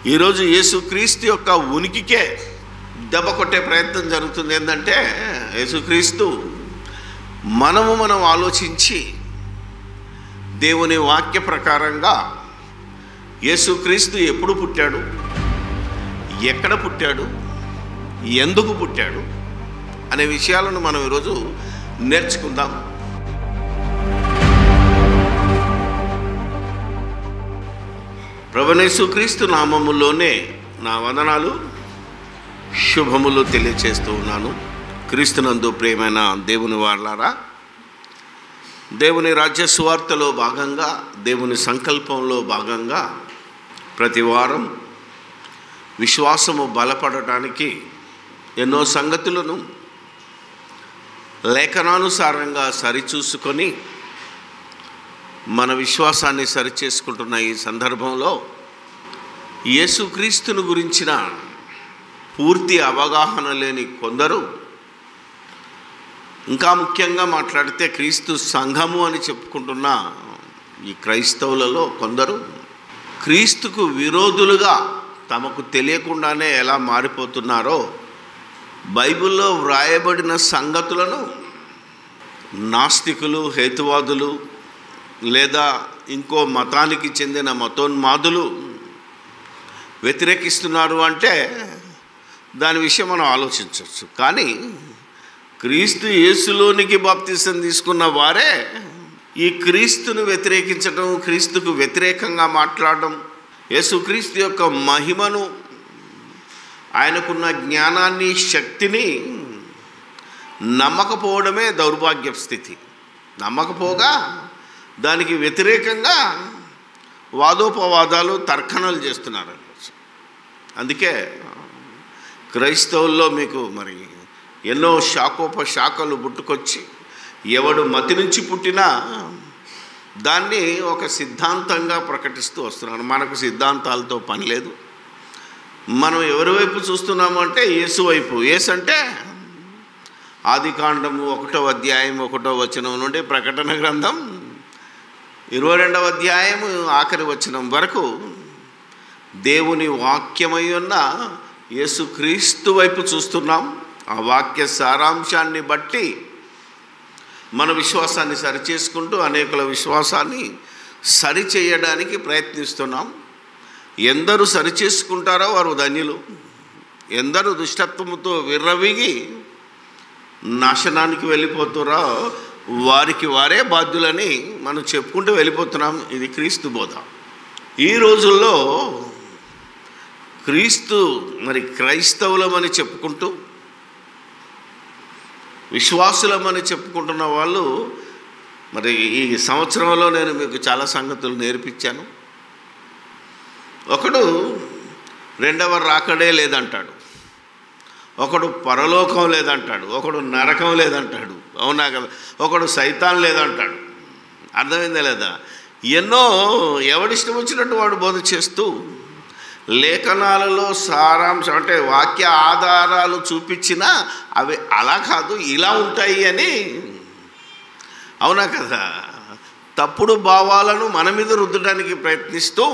ఈరోజు యేసుక్రీస్తు యొక్క ఉనికికే దెబ్బ కొట్టే ప్రయత్నం జరుగుతుంది ఏంటంటే యేసుక్రీస్తు మనము మనం ఆలోచించి దేవుని వాక్య ప్రకారంగా యేసుక్రీస్తు ఎప్పుడు పుట్టాడు ఎక్కడ పుట్టాడు ఎందుకు పుట్టాడు అనే విషయాలను మనం ఈరోజు నేర్చుకుందాం ప్రభునేసుక్రీస్తు నామములోనే నా వందనాలు శుభములు తెలియచేస్తూ ఉన్నాను క్రీస్తునందు ప్రియమైన దేవుని వాళ్ళారా దేవుని రాజ్య సువార్తలో భాగంగా దేవుని సంకల్పంలో భాగంగా ప్రతి వారం విశ్వాసము బలపడటానికి ఎన్నో సంగతులను లేఖనానుసారంగా సరిచూసుకొని మన విశ్వాసాన్ని సరిచేసుకుంటున్న ఈ సందర్భంలో యేసుక్రీస్తును గురించిన పూర్తి అవగాహన లేని కొందరు ఇంకా ముఖ్యంగా మాట్లాడితే క్రీస్తు సంఘము అని చెప్పుకుంటున్న ఈ క్రైస్తవులలో కొందరు క్రీస్తుకు విరోధులుగా తమకు తెలియకుండానే ఎలా మారిపోతున్నారో బైబిల్లో వ్రాయబడిన సంగతులను నాస్తికులు హేతువాదులు లేదా ఇంకో మతానికి చెందిన మతోన్మాదులు వ్యతిరేకిస్తున్నారు అంటే దాని విషయం మనం ఆలోచించవచ్చు కానీ క్రీస్తు యేసులోనికి బాప్తిసం తీసుకున్న వారే ఈ క్రీస్తును వ్యతిరేకించడం క్రీస్తుకు వ్యతిరేకంగా మాట్లాడడం యేసుక్రీస్తు యొక్క మహిమను ఆయనకున్న జ్ఞానాన్ని శక్తిని నమ్మకపోవడమే దౌర్భాగ్య స్థితి నమ్మకపోగా దానికి వ్యతిరేకంగా వాదోపవాదాలు తర్కణలు చేస్తున్నారు అందుకే క్రైస్తవుల్లో మీకు మరి ఎన్నో శాఖోపశాఖలు పుట్టుకొచ్చి ఎవడు మతి నుంచి పుట్టినా దాన్ని ఒక సిద్ధాంతంగా ప్రకటిస్తూ వస్తున్నాడు మనకు సిద్ధాంతాలతో పని లేదు మనం ఎవరి వైపు చూస్తున్నాము అంటే యేసు వైపు యేసు అంటే ఆది కాండము ఒకటో అధ్యాయం ఒకటో వచనం నుండి ప్రకటన గ్రంథం ఇరవై రెండవ అధ్యాయము ఆఖరి వచనం వరకు దేవుని వాక్యమై ఉన్న యేసుక్రీస్తు వైపు చూస్తున్నాం ఆ వాక్య సారాంశాన్ని బట్టి మన విశ్వాసాన్ని సరిచేసుకుంటూ అనేకుల విశ్వాసాన్ని సరిచేయడానికి ప్రయత్నిస్తున్నాం ఎందరు సరిచేసుకుంటారో వారు ధన్యులు ఎందరు దుష్టత్వముతో విర్రవిగి నాశనానికి వెళ్ళిపోతారో వారికి వారే బాధ్యులని మనం చెప్పుకుంటూ వెళ్ళిపోతున్నాం ఇది క్రీస్తు బోధ ఈ రోజుల్లో క్రీస్తు మరి క్రైస్తవులమని చెప్పుకుంటూ విశ్వాసులమని చెప్పుకుంటున్న వాళ్ళు మరి ఈ సంవత్సరంలో నేను మీకు చాలా సంగతులు నేర్పించాను ఒకడు రెండవ రాకడే లేదంటాడు ఒకడు పరలోకం లేదంటాడు ఒకడు నరకం లేదంటాడు అవునా కదా ఒకడు సైతాన్ లేదంటాడు అర్థమైందా లేదా ఎన్నో ఎవడిష్టం వచ్చినట్టు వాడు బోధ చేస్తూ లేఖనాలలో సారాంశం అంటే వాక్య ఆధారాలు చూపించినా అవి అలా కాదు ఇలా ఉంటాయి అని అవునా కదా తప్పుడు భావాలను మన మీద రుద్దడానికి ప్రయత్నిస్తూ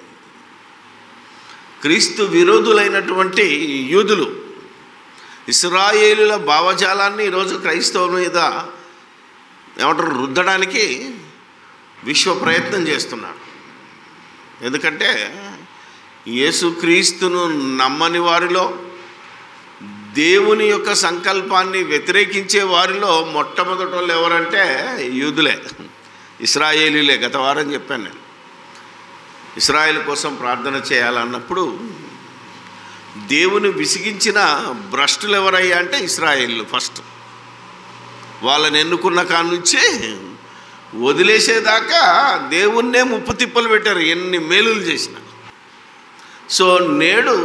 క్రీస్తు విరోధులైనటువంటి యూదులు ఇస్రాయేలుల భావజాలాన్ని ఈరోజు క్రైస్తవుల మీద ఏమంటారు రుద్దడానికి విశ్వ ప్రయత్నం చేస్తున్నాడు ఎందుకంటే యేసుక్రీస్తును నమ్మని వారిలో దేవుని యొక్క సంకల్పాన్ని వ్యతిరేకించే వారిలో మొట్టమొదటి వాళ్ళు ఎవరంటే యూదులే ఇస్రాయేలీలే గత వారం చెప్పాను నేను ఇస్రాయేల్ కోసం ప్రార్థన చేయాలన్నప్పుడు దేవుని విసిగించిన భ్రష్టులు ఎవరయ్యా అంటే ఇస్రాయేళ్ళు ఫస్ట్ వాళ్ళని ఎన్నుకున్న కాడ నుంచి వదిలేసేదాకా దేవుణ్ణే ముప్పు తిప్పలు పెట్టారు ఎన్ని మేలులు చేసిన సో నేడు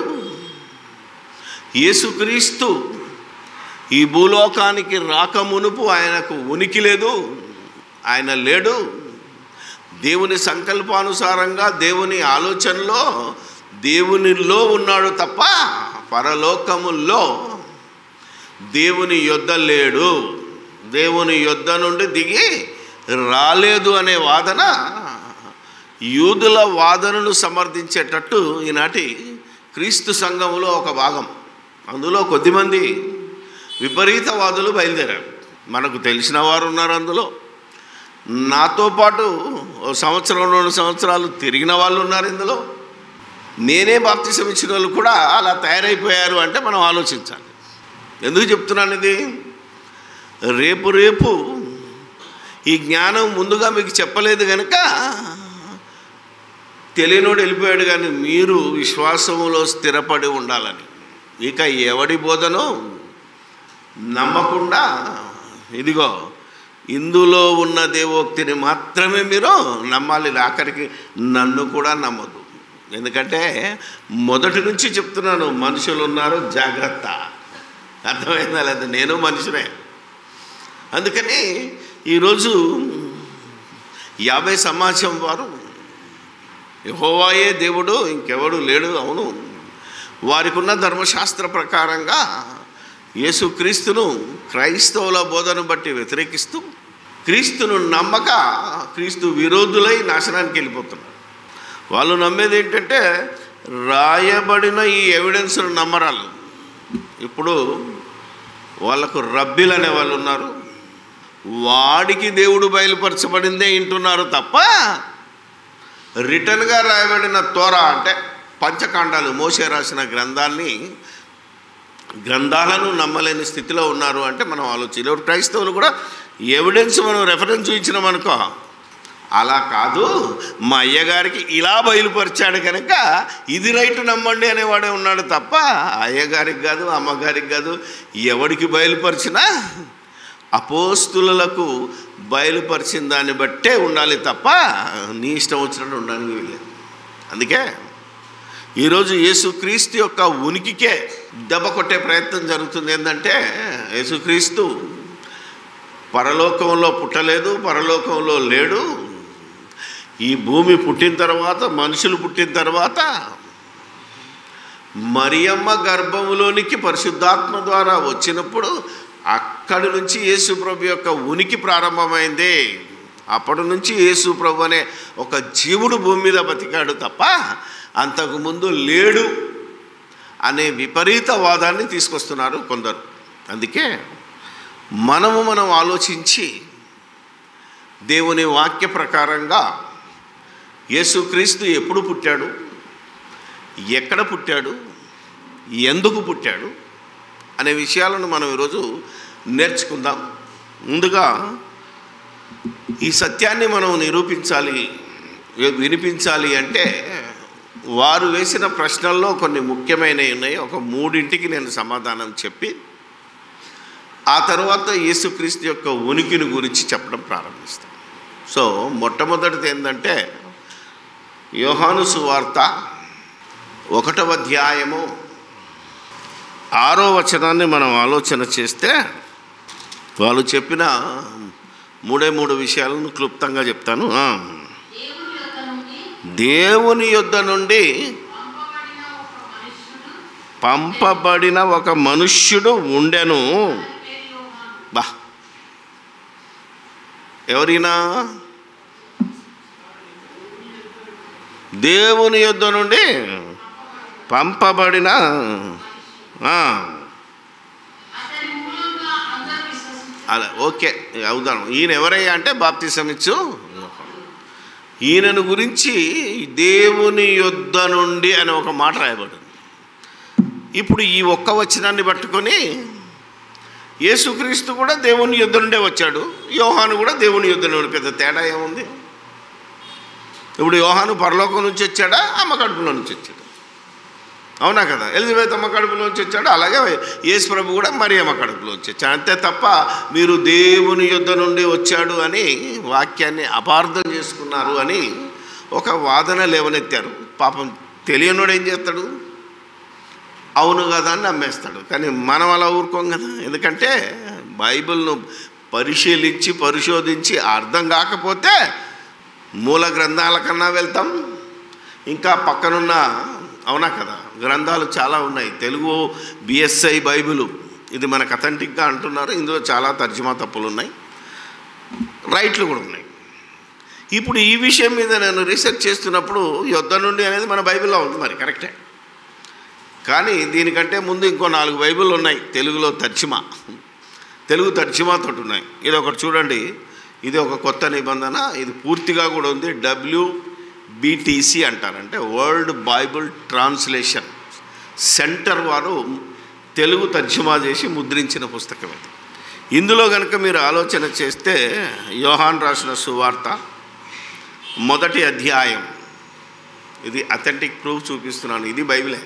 యేసుక్రీస్తు ఈ భూలోకానికి రాకమునుపు ఆయనకు ఉనికి లేదు ఆయన లేడు దేవుని సంకల్పానుసారంగా దేవుని ఆలోచనలో దేవునిలో ఉన్నాడు తప్ప పరలోకముల్లో దేవుని యొద్ద లేడు దేవుని యొద్ద నుండి దిగి రాలేదు అనే వాదన యూదుల వాదనను సమర్థించేటట్టు ఈనాటి క్రీస్తు సంఘములో ఒక భాగం అందులో కొద్దిమంది విపరీతవాదులు బయలుదేరారు మనకు తెలిసిన వారు ఉన్నారు అందులో నాతో పాటు ఓ సంవత్సరం రెండు సంవత్సరాలు తిరిగిన వాళ్ళు ఉన్నారు ఇందులో నేనే బాప్తిసం ఇచ్చిన వాళ్ళు కూడా అలా తయారైపోయారు అంటే మనం ఆలోచించాలి ఎందుకు చెప్తున్నాను ఇది రేపు రేపు ఈ జ్ఞానం ముందుగా మీకు చెప్పలేదు కనుక తెలియనోడు వెళ్ళిపోయాడు కానీ మీరు విశ్వాసములో స్థిరపడి ఉండాలని ఇక ఎవడి బోధనో నమ్మకుండా ఇదిగో ఇందులో ఉన్న దేవోక్తిని మాత్రమే మీరు నమ్మాలి ఆఖరికి నన్ను కూడా నమ్మదు ఎందుకంటే మొదటి నుంచి చెప్తున్నాను మనుషులు ఉన్నారు జాగ్రత్త అర్థమైందా లేదా నేను మనుషునే అందుకని ఈరోజు యాభై సమాజం వారు యహోవాయే దేవుడు ఇంకెవడు లేడు అవును వారికి ఉన్న ధర్మశాస్త్ర ప్రకారంగా యేసుక్రీస్తును క్రైస్తవుల బోధను బట్టి వ్యతిరేకిస్తూ క్రీస్తును నమ్మక క్రీస్తు విరోధులై నాశనానికి వెళ్ళిపోతున్నారు వాళ్ళు నమ్మేది ఏంటంటే రాయబడిన ఈ ఎవిడెన్స్ను నమ్మరాలు ఇప్పుడు వాళ్ళకు రబ్బీలు అనే వాళ్ళు ఉన్నారు వాడికి దేవుడు బయలుపరచబడిందే వింటున్నారు తప్ప రిటర్న్గా రాయబడిన తోర అంటే పంచకాండాలు మోసే రాసిన గ్రంథాన్ని గ్రంథాలను నమ్మలేని స్థితిలో ఉన్నారు అంటే మనం ఆలోచించాలి ఇప్పుడు క్రైస్తవులు కూడా ఎవిడెన్స్ మనం రెఫరెన్స్ ఇచ్చినాం అనుకో అలా కాదు మా అయ్యగారికి ఇలా బయలుపరిచాడు కనుక ఇది రైట్ నమ్మండి అనేవాడే ఉన్నాడు తప్ప అయ్యగారికి కాదు అమ్మగారికి కాదు ఎవడికి బయలుపరిచినా అపోస్తులకు బయలుపరిచిన దాన్ని బట్టే ఉండాలి తప్ప నీ ఇష్టం వచ్చినట్టు ఉండడానికి వీలేదు అందుకే ఈరోజు యేసుక్రీస్తు యొక్క ఉనికికే దెబ్బ కొట్టే ప్రయత్నం జరుగుతుంది ఏంటంటే యేసుక్రీస్తు పరలోకంలో పుట్టలేదు పరలోకంలో లేడు ఈ భూమి పుట్టిన తర్వాత మనుషులు పుట్టిన తర్వాత మరియమ్మ గర్భములోనికి పరిశుద్ధాత్మ ద్వారా వచ్చినప్పుడు అక్కడి నుంచి యేసు ప్రభు యొక్క ఉనికి ప్రారంభమైంది అప్పటి నుంచి యేసు ప్రభు అనే ఒక జీవుడు భూమి మీద బతికాడు తప్ప అంతకుముందు లేడు అనే విపరీత వాదాన్ని తీసుకొస్తున్నారు కొందరు అందుకే మనము మనం ఆలోచించి దేవుని వాక్య ప్రకారంగా యేసుక్రీస్తు ఎప్పుడు పుట్టాడు ఎక్కడ పుట్టాడు ఎందుకు పుట్టాడు అనే విషయాలను మనం ఈరోజు నేర్చుకుందాం ముందుగా ఈ సత్యాన్ని మనం నిరూపించాలి వినిపించాలి అంటే వారు వేసిన ప్రశ్నల్లో కొన్ని ముఖ్యమైనవి ఉన్నాయి ఒక మూడింటికి నేను సమాధానం చెప్పి ఆ తర్వాత యేసుక్రీస్తు యొక్క ఉనికిని గురించి చెప్పడం ప్రారంభిస్తాను సో మొట్టమొదటిది ఏంటంటే యోహాను సువార్త ఒకటవ అధ్యాయము ఆరో వచనాన్ని మనం ఆలోచన చేస్తే వాళ్ళు చెప్పిన మూడే మూడు విషయాలను క్లుప్తంగా చెప్తాను ఆ. దేవుని యొక్క నుండి దేవుని యొద్ద నుండి పంపబడిన పంపబడిన ఒక మనుష్యుడు ఒక మనుష్యుడు ఉండెను పేరు యోహాను. బా ఎవరైనా దేవుని యొద్ద నుండి పంపబడిన ఆ, అతని మూలంగా అందరూ విశ్వసించారు అలా ఓకే అవుదాం ఈయన ఎవరయ్యా అంటే బాప్తిసం ఇచ్చు ఈయనను గురించి దేవుని యొద్ద నుండి అని ఒక మాట రాయబడింది ఇప్పుడు ఈ ఒక్క వచనాన్ని పట్టుకొని యేసుక్రీస్తు కూడా దేవుని యుద్ధ నుండే వచ్చాడు యోహాను కూడా దేవుని యుద్ధ నుండి పెద్ద తేడా ఏముంది ఇప్పుడు యోహాను పరలోకం నుంచి వచ్చాడా అమ్మ కడుపులో నుంచి వచ్చాడు అవునా కదా ఎలిజబెత్ అమ్మ కడుపులో నుంచి వచ్చాడు అలాగే యేసు ప్రభు కూడా మరి అమ్మ కడుపులో నుంచి వచ్చాడు అంతే తప్ప మీరు దేవుని యుద్ధ నుండి వచ్చాడు అని వాక్యాన్ని అపార్థం చేసుకున్నారు అని ఒక వాదన లేవనెత్తారు పాపం తెలియనోడు ఏం చేస్తాడు అవును కదా అని నమ్మేస్తాడు కానీ మనం అలా ఊరుకోం కదా ఎందుకంటే బైబిల్ను పరిశీలించి పరిశోధించి అర్థం కాకపోతే మూల గ్రంథాల కన్నా వెళ్తాం ఇంకా పక్కనున్న అవునా కదా గ్రంథాలు చాలా ఉన్నాయి తెలుగు బిఎస్ఐ బైబిల్ ఇది మనకు అథెంటిక్గా అంటున్నారు ఇందులో చాలా తర్జుమా తప్పులు ఉన్నాయి రైట్లు కూడా ఉన్నాయి ఇప్పుడు ఈ విషయం మీద నేను రీసెర్చ్ చేస్తున్నప్పుడు యుద్ధ నుండి అనేది మన బైబిల్లో ఉంది మరి కరెక్టే కానీ దీనికంటే ముందు ఇంకో నాలుగు బైబిల్ ఉన్నాయి తెలుగులో తర్జుమా తెలుగు తర్జుమాతో ఉన్నాయి ఇది ఒకటి చూడండి ఇది ఒక కొత్త నిబంధన ఇది పూర్తిగా కూడా ఉంది డబ్ల్యూ బీటీసీ అంటారంటే వరల్డ్ బైబిల్ ట్రాన్స్లేషన్ సెంటర్ వారు తెలుగు తర్జుమా చేసి ముద్రించిన పుస్తకం ఇది ఇందులో కనుక మీరు ఆలోచన చేస్తే యోహాన్ రాసిన సువార్త మొదటి అధ్యాయం ఇది అథెంటిక్ ప్రూఫ్ చూపిస్తున్నాను ఇది బైబిలే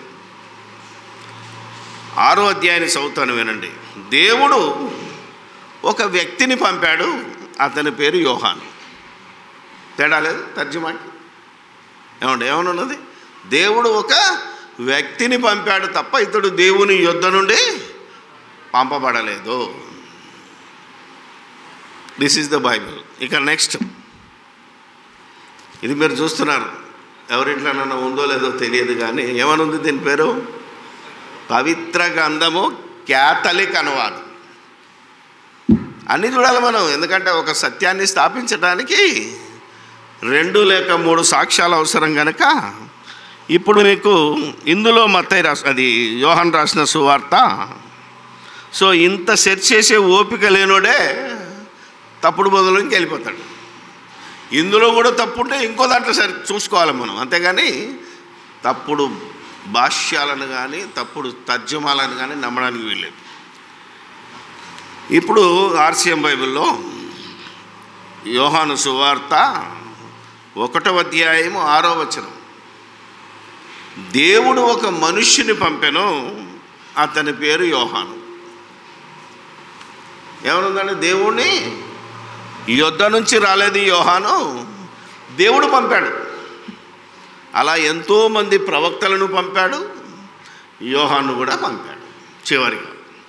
ఆరో అధ్యాయాన్ని చదువుతాను వినండి దేవుడు ఒక వ్యక్తిని పంపాడు అతని పేరు యోహాను తేడా లేదు తర్జుమాకి ఏమండి ఏమనున్నది దేవుడు ఒక వ్యక్తిని పంపాడు తప్ప ఇతడు దేవుని యుద్ధ నుండి పంపబడలేదు దిస్ ఈజ్ ద బైబిల్ ఇక నెక్స్ట్ ఇది మీరు చూస్తున్నారు ఎవరింట్లోనన్నా ఉందో లేదో తెలియదు కానీ ఏమనుంది దీని పేరు పవిత్ర గంధము క్యాథలిక్ అనువాదం అన్నీ చూడాలి మనం ఎందుకంటే ఒక సత్యాన్ని స్థాపించడానికి రెండు లేక మూడు సాక్ష్యాలు అవసరం కనుక ఇప్పుడు మీకు ఇందులో మత్తయి రాసి అది యోహన్ రాసిన సువార్త సో ఇంత సెర్చ్ చేసే ఓపిక లేనోడే తప్పుడు బదులుకి వెళ్ళిపోతాడు ఇందులో కూడా తప్పు ఉంటే ఇంకో దాంట్లో సరి చూసుకోవాలి మనం అంతేగాని తప్పుడు భాష్యాలను కానీ తప్పుడు తర్జుమాలను కానీ నమ్మడానికి వీల్లేదు ఇప్పుడు ఆర్సిఎం బైబిల్లో యోహాను సువార్త ఒకటవ అధ్యాయము ఆరో వచనం దేవుడు ఒక మనుష్యుని పంపెను అతని పేరు యోహాను ఏమనుందండి దేవుణ్ణి యుద్ధ నుంచి రాలేదు ఈ యోహాను దేవుడు పంపాడు అలా ఎంతోమంది ప్రవక్తలను పంపాడు యోహాను కూడా పంపాడు చివరిగా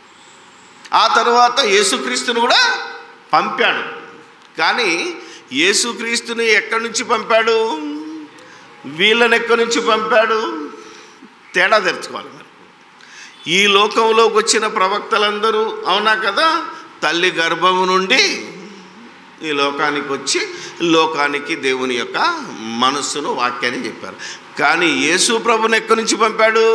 ఆ తర్వాత యేసుక్రీస్తును కూడా పంపాడు కానీ యేసుక్రీస్తుని ఎక్కడి నుంచి పంపాడు వీళ్ళని ఎక్కడి నుంచి పంపాడు తేడా తెరుచుకోవాలి మరి ఈ లోకంలోకి వచ్చిన ప్రవక్తలందరూ అవునా కదా తల్లి గర్భము నుండి ఈ లోకానికి వచ్చి లోకానికి దేవుని యొక్క మనస్సును వాక్యాన్ని చెప్పారు కానీ యేసు ప్రభుని ఎక్కడి నుంచి పంపాడు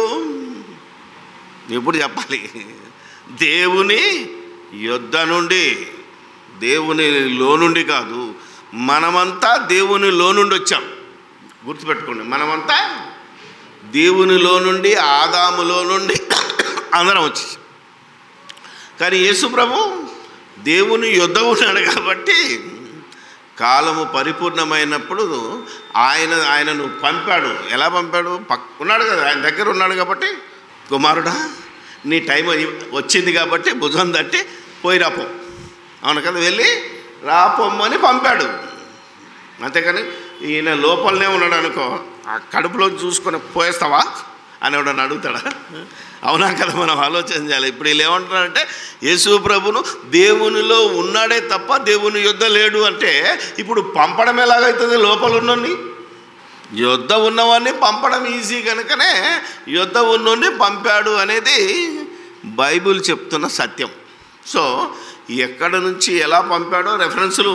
ఇప్పుడు చెప్పాలి దేవుని యుద్ధ నుండి దేవుని లో నుండి కాదు మనమంతా దేవునిలో నుండి వచ్చాం గుర్తుపెట్టుకోండి మనమంతా దేవునిలో నుండి ఆదాములో నుండి అందరం వచ్చేసాం కానీ యేసు ప్రభు దేవుని యుద్ధ ఉన్నాడు కాబట్టి కాలము పరిపూర్ణమైనప్పుడు ఆయన ఆయనను పంపాడు ఎలా పంపాడు పక్ ఉన్నాడు కదా ఆయన దగ్గర ఉన్నాడు కాబట్టి కుమారుడా నీ టైం అయి- వచ్చింది కాబట్టి భుజం తట్టి పోయి రాపో అవును కదా వెళ్ళి రాపోమ్మని పంపాడు అంతేకాని ఈయన లోపలనే ఉన్నాడు అనుకో ఆ కడుపులో చూసుకొని పోయేస్తావా అని ఎవడన్నా అడుగుతాడా అవునా కదా మనం ఆలోచన చేయాలి ఇప్పుడు వీళ్ళు ఏమంటున్నారంటే యేసు ప్రభును దేవునిలో ఉన్నాడే తప్ప దేవుని యుద్ధ లేడు అంటే ఇప్పుడు పంపడం ఎలాగైతుంది లోపల ఉన్నోని యుద్ధ ఉన్నవాడిని పంపడం ఈజీ కనుకనే యుద్ధ ఉన్నోడిని పంపాడు అనేది బైబిల్ చెప్తున్న సత్యం సో ఎక్కడ నుంచి ఎలా పంపాడో రెఫరెన్సులు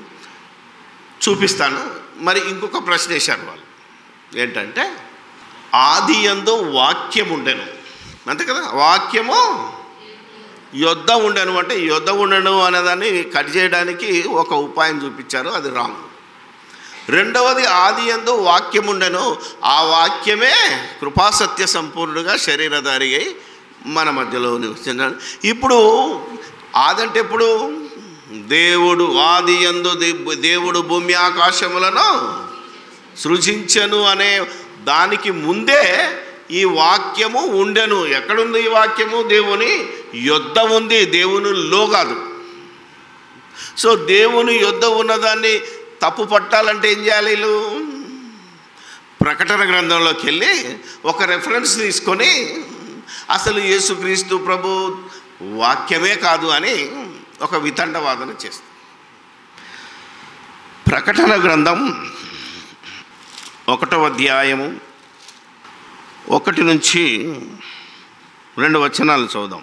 చూపిస్తాను మరి ఇంకొక ప్రశ్న వేశారు వాళ్ళు ఏంటంటే ఆది ఎందు వాక్యం ఉండెను అంతే కదా వాక్యము యుద్ధ ఉండను అంటే యుద్ధ ఉండను అనేదాన్ని కట్ చేయడానికి ఒక ఉపాయం చూపించారు అది రాంగ్ రెండవది ఆది ఎందు వాక్యం ఉండెను ఆ వాక్యమే కృపాసత్య సంపూర్ణుడుగా శరీరధారి అయి మన మధ్యలో నివసించాడు ఇప్పుడు ఆదంటే ఎప్పుడు దేవుడు ఆది ఎందు దే- దేవుడు భూమి ఆకాశములను సృజించను అనే దానికి ముందే ఈ వాక్యము ఉండెను ఎక్కడుంది ఈ వాక్యము దేవుని యుద్ధ ఉంది దేవునిలో కాదు సో దేవుని యుద్ధ ఉన్నదాన్ని తప్పు పట్టాలంటే ఏం చేయాలి వీళ్ళు ప్రకటన గ్రంథంలోకి వెళ్ళి ఒక రెఫరెన్స్ తీసుకొని అసలు యేసుక్రీస్తు ప్రభు వాక్యమే కాదు అని ఒక వితండవాదన చేస్తారు ప్రకటన గ్రంథం ఒకటవ అధ్యాయము ఒకటి నుంచి రెండు వచనాలు చదుదాం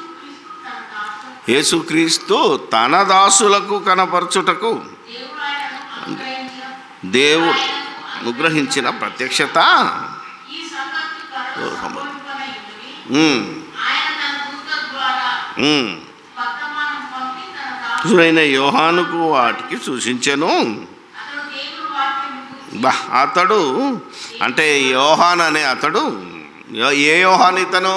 యేసుక్రీస్తు యేసుక్రీస్తు తన దాసులకు తన దాసులకు కనపరచుటకు దేవుడు ఆయనను అనుగ్రహించిన దేవుడు అనుగ్రహించిన ప్రత్యక్షత ఈ సంగతి త్వరలో సంభవింపనై ఉన్నది. ఉమ్, ఆయన తన దూత ద్వారా ఉమ్. వర్తమానం పంపి తన దాసుడు శిశుడైన యోహానుకు వాటికి సూచించెను అతడు దేవుని వాక్యం గూర్చి బా అతడు అంటే యోహాన్ అనే అతడు యో- ఏ యోహాన్ ఇతను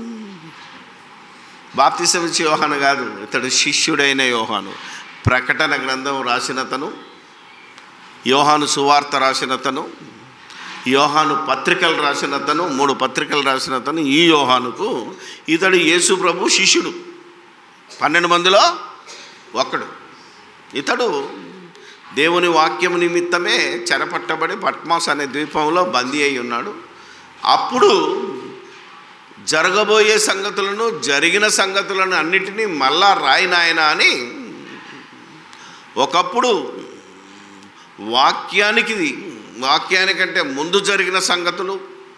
బాప్తిసం ఇచ్చే యోహాను కాదు ఇతడు శిష్యుడైన యోహాను ప్రకటన గ్రంథం రాసినతను యోహాను సువార్త రాసినతను యోహాను పత్రికలు రాసినతను మూడు పత్రికలు రాసినతను ఈ యోహానుకు ఇతడు యేసు ప్రభు శిష్యుడు పన్నెండు మందిలో ఒక్కడు ఇతడు దేవుని వాక్యం నిమిత్తమే చెరపట్టబడి పట్మాస్ అనే ద్వీపంలో బందీ అయి ఉన్నాడు అప్పుడు జరగబోయే సంగతులను జరిగిన సంగతులను అన్నిటినీ మళ్ళా రాయి నాయన అని ఒకప్పుడు వాక్యానికి వాక్యానికంటే ముందు జరిగిన సంగతులు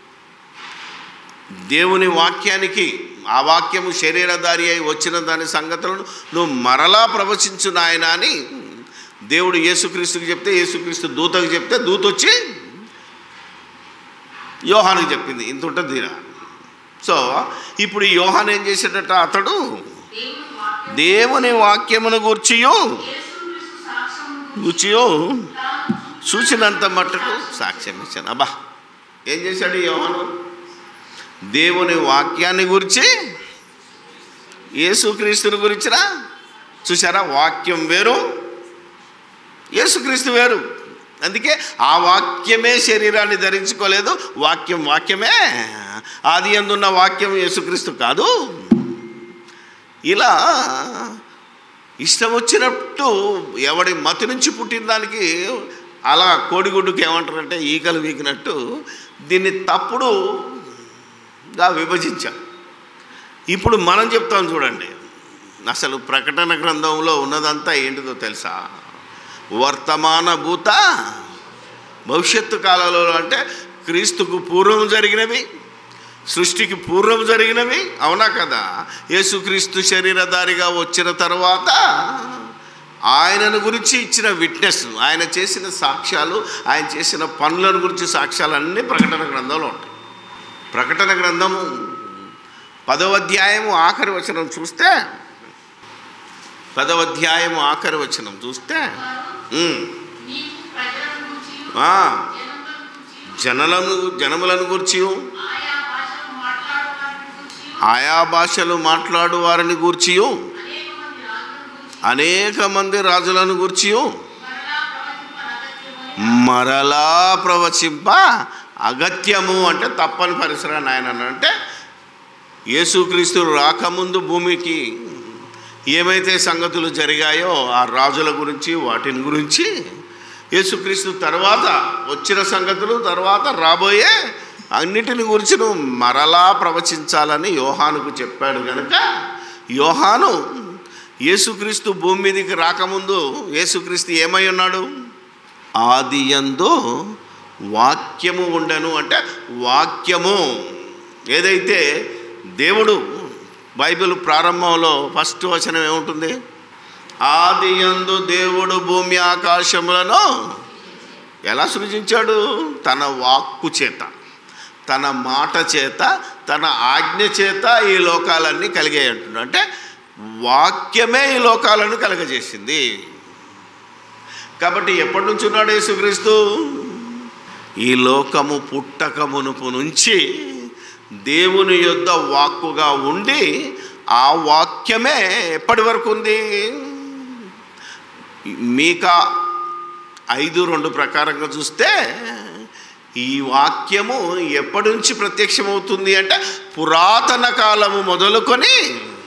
దేవుని వాక్యానికి ఆ వాక్యము శరీరధారి అయి వచ్చిన దాని సంగతులను నువ్వు మరలా ప్రవచించు నాయన అని దేవుడు యేసుక్రీస్తుకి చెప్తే యేసుక్రీస్తు దూతకు చెప్తే దూత వచ్చి యోహానికి చెప్పింది ఇంత ఉంటుంది తీరా సో ఇప్పుడు ఈ యోహాన్ ఏం చేసేటట అతడు దేవుని వాక్యం దేవుని వాక్యమును గూర్చియో యేసుక్రీస్తు సాక్ష్యము గూర్చియో తాను చూసినంత మట్టుకు సాక్ష్యం ఇచ్చాను అబ్బా ఏం చేశాడు ఈ యోహాను దేవుని వాక్యాన్ని గురించి యేసుక్రీస్తుని గురించిరా చూసారా వాక్యం వేరు యేసుక్రీస్తు వేరు అందుకే ఆ వాక్యమే శరీరాన్ని ధరించుకోలేదు వాక్యం వాక్యమే ఆది అందున్న వాక్యం యేసుక్రీస్తు కాదు ఇలా ఇష్టం వచ్చినట్టు ఎవడి మతి నుంచి పుట్టిన దానికి అలా కోడిగుడ్డుకి ఏమంటారంటే ఈకలు వీకినట్టు దీన్ని తప్పుడుగా విభజించాం ఇప్పుడు మనం చెప్తాం చూడండి అసలు ప్రకటన గ్రంథంలో ఉన్నదంతా ఏంటిదో తెలుసా వర్తమాన భూత భవిష్యత్తు కాలంలో అంటే క్రీస్తుకు పూర్వం జరిగినవి సృష్టికి పూర్వం జరిగినవి అవునా కదా యేసుక్రీస్తు శరీరధారిగా వచ్చిన తర్వాత ఆయనను గురించి ఇచ్చిన విట్నెస్ ఆయన చేసిన సాక్ష్యాలు ఆయన చేసిన పనులను గురించి సాక్ష్యాలు అన్నీ ప్రకటన గ్రంథంలో ఉంటాయి ప్రకటన గ్రంథము పదవ అధ్యాయము ఆఖరి వచనం చూస్తే పదవ అధ్యాయము ఆఖరి వచనం చూస్తే ఉమ్, నీకు ప్రజలను గూర్చి ఆ, జనములను గూర్చి జనలను జనములను గురించి ఆయా భాషలు మాట్లాడువారిని గూర్చి ఆయా భాషలు మాట్లాడు వారిని గూర్చి అనేక మంది రాజులను గూర్చి అనేక మంది రాజులను గూర్చి మరలా ప్రవచింప మరలా ప్రవచింప అగత్యమని అగత్యము అంటే తప్పని పరిసరాన్ని ఆయన అంటే యేసుక్రీస్తు రాకముందు భూమికి ఏమైతే సంగతులు జరిగాయో ఆ రాజుల గురించి వాటిని గురించి యేసుక్రీస్తు తర్వాత వచ్చిన సంగతులు తర్వాత రాబోయే అన్నిటిని గురించి నువ్వు మరలా ప్రవచించాలని యోహానుకు చెప్పాడు కనుక యోహాను యేసుక్రీస్తు భూమి మీదకి రాకముందు యేసుక్రీస్తు ఏమై ఉన్నాడు ఆది యందు వాక్యము ఉండను అంటే వాక్యము ఏదైతే దేవుడు బైబిల్ ప్రారంభంలో ఫస్ట్ వచనం ఏముంటుంది ఆది యందు దేవుడు భూమి ఆకాశములను ఎలా సృజించాడు తన వాక్కు చేత తన మాట చేత తన ఆజ్ఞ చేత ఈ లోకాలన్నీ కలిగాయి అంటున్నాడు అంటే వాక్యమే ఈ లోకాలను కలగజేసింది కాబట్టి ఎప్పటి నుంచి ఉన్నాడు యేసుక్రీస్తు ఈ లోకము పుట్టక మునుపు నుంచి దేవుని యొద్ద వాక్కుగా ఉండి ఆ వాక్యమే ఎప్పటి వరకు ఉంది మీకా ఐదు రెండు ప్రకారంగా చూస్తే ఈ వాక్యము ఎప్పటి నుంచి ప్రత్యక్షమవుతుంది అంటే పురాతన కాలము మొదలుకొని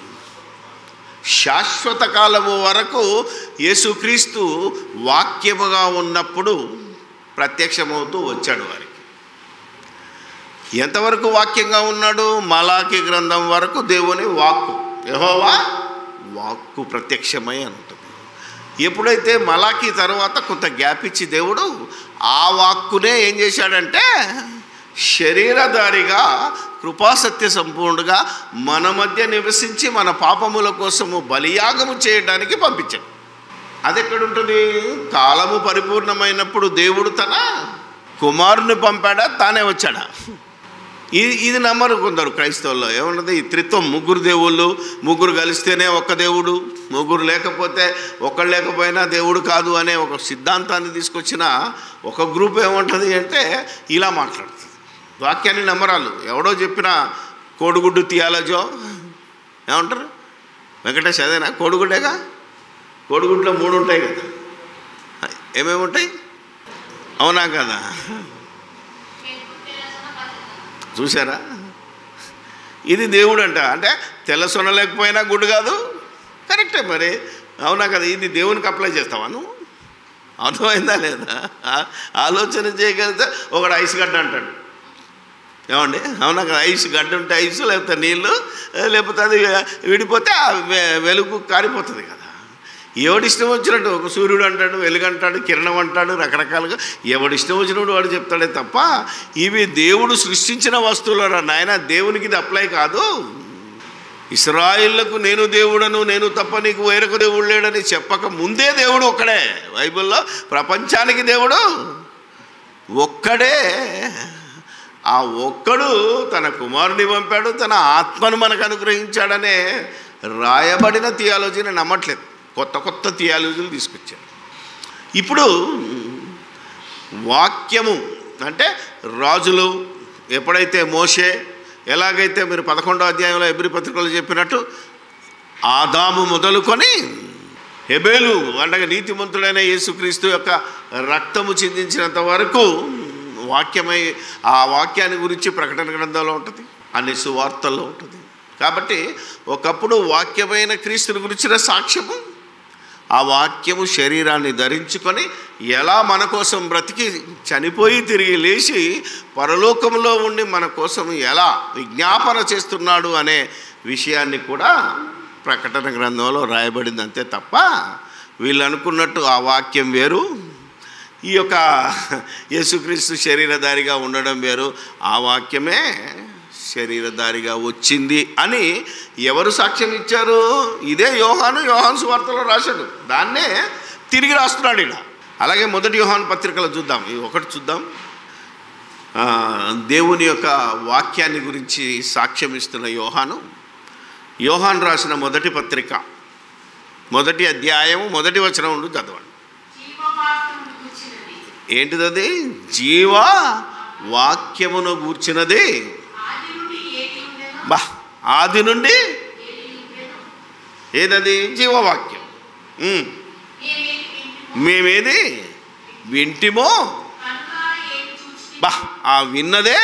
శాశ్వత కాలము వరకు యేసుక్రీస్తు వాక్యముగా ఉన్నప్పుడు ప్రత్యక్షమవుతూ వచ్చాడు వారికి ఎంతవరకు వాక్యంగా ఉన్నాడు మలాకి గ్రంథం వరకు దేవుని వాక్కు యెహోవా వాక్కు ప్రత్యక్షమై ఉంటుంది ఎప్పుడైతే మలాకి తర్వాత కొంత గ్యాప్ ఇచ్చి దేవుడు ఆ వాక్కునే ఏం చేశాడంటే శరీరధారిగా కృపాసత్య సంపూర్ణుడుగా మన మధ్య నివసించి మన పాపముల కోసము బలియాగము చేయడానికి పంపించాడు అది ఎక్కడుంటుంది కాలము పరిపూర్ణమైనప్పుడు దేవుడు తన కుమారుని పంపాడా తానే వచ్చాడా ఇది ఇది నమ్మరు కొందరు క్రైస్తవుల్లో ఏమన్నది ఈ త్రిత్వం ముగ్గురు దేవుళ్ళు ముగ్గురు కలిస్తేనే ఒక్క దేవుడు ముగ్గురు లేకపోతే ఒక్కడు లేకపోయినా దేవుడు కాదు అనే ఒక సిద్ధాంతాన్ని తీసుకొచ్చిన ఒక గ్రూప్ ఏముంటుంది అంటే ఇలా మాట్లాడుతుంది వాక్యాన్ని నమ్మరాలు ఎవడో చెప్పిన కోడిగుడ్డు తీయాలజో ఏమంటారు వెంకటేష్ అదేనా కోడిగుడ్డేగా కోడిగుడ్లో మూడు ఉంటాయి కదా ఏమేమి ఉంటాయి అవునా కదా చూసారా ఇది దేవుడు అంట అంటే తెల్ల సొన లేకపోయినా గుడ్డు కాదు కరెక్టే మరి అవునా కదా ఇది దేవునికి అప్లై చేస్తావా నువ్వు అర్థమైందా లేదా ఆ- ఆలోచన చేయగలిగితే ఒకడు ఐస్ గడ్డ అంటాడు ఏమండి అవునా కదా ఐస్ గడ్డ ఉంటే ఐస్ లేకపోతే నీళ్ళు లేకపోతే అది విడిపోతే ఆ వె- వెలుగు కారిపోతుంది కదా ఎవడిష్టం వచ్చినట్టు ఒక సూర్యుడు అంటాడు వెలుగంటాడు కిరణం అంటాడు రకరకాలుగా ఎవడిష్టం వచ్చినప్పుడు వాడు చెప్తాడే తప్ప ఇవి దేవుడు సృష్టించిన వస్తువులరా నాయన దేవునికి ఇది అప్లై కాదు ఇస్రాయిళ్లకు నేను దేవుడను నేను తప్ప నీకు వేరొక దేవుడు లేడని చెప్పక ముందే దేవుడు ఒక్కడే బైబిల్లో ప్రపంచానికి దేవుడు ఒక్కడే ఆ ఒక్కడు తన కుమారుని పంపాడు తన ఆత్మను మనకు అనుగ్రహించాడనే రాయబడిన థియాలజీని నమ్మట్లేదు కొత్త కొత్త థియాలజీలు తీసుకొచ్చారు ఇప్పుడు వాక్యము అంటే రాజులు ఎప్పుడైతే మోషే ఎలాగైతే మీరు పదకొండో అధ్యాయంలో ఎబ్రి పత్రికలు చెప్పినట్టు ఆదాము మొదలుకొని హెబేలు అంటే నీతిమంతుడైన యేసుక్రీస్తు యొక్క రక్తము చిందించినంత వరకు వాక్యమై ఆ వాక్యాన్ని గురించి ప్రకటన గ్రంథంలో ఉంటుంది అన్ని సువార్తల్లో ఉంటుంది కాబట్టి ఒకప్పుడు వాక్యమైన క్రీస్తుని గురించిన సాక్ష్యము ఆ వాక్యము శరీరాన్ని ధరించుకొని ఎలా మన కోసం బ్రతికి చనిపోయి తిరిగి లేచి పరలోకంలో ఉండి మన కోసం ఎలా విజ్ఞాపన చేస్తున్నాడు అనే విషయాన్ని కూడా ప్రకటన గ్రంథంలో రాయబడింది అంతే తప్ప వీళ్ళు అనుకున్నట్టు ఆ వాక్యం వేరు ఈ యొక్క యేసుక్రీస్తు శరీరధారిగా ఉండడం వేరు ఆ వాక్యమే శరీరధారిగా వచ్చింది అని ఎవరు సాక్ష్యం ఇచ్చారు ఇదే యోహాను యోహాను సువార్తలో రాశాడు దాన్నే తిరిగి రాస్తున్నాడు ఇలా అలాగే మొదటి యోహాను పత్రికలో చూద్దాం ఈ ఒకటి చూద్దాం ఆ, దేవుని యొక్క వాక్యాన్ని గురించి సాక్ష్యం ఇస్తున్న యోహాను యోహాన్ రాసిన మొదటి పత్రిక మొదటి అధ్యాయం మొదటి వచనం ఉండు చదవండి జీవవాక్యము కూర్చున్నది ఏంటిదది జీవ వాక్యమును గూర్చినది ఆది నుండి ఏటి ఉండెనో బా ఆది నుండి ఏటి ఉండెనో ఏదది జీవవాక్యం ఉమ్. మేమేటి వింటిమో మేమేది వింటిమో కనుక ఏటి చూచి బా ఆ విన్నదే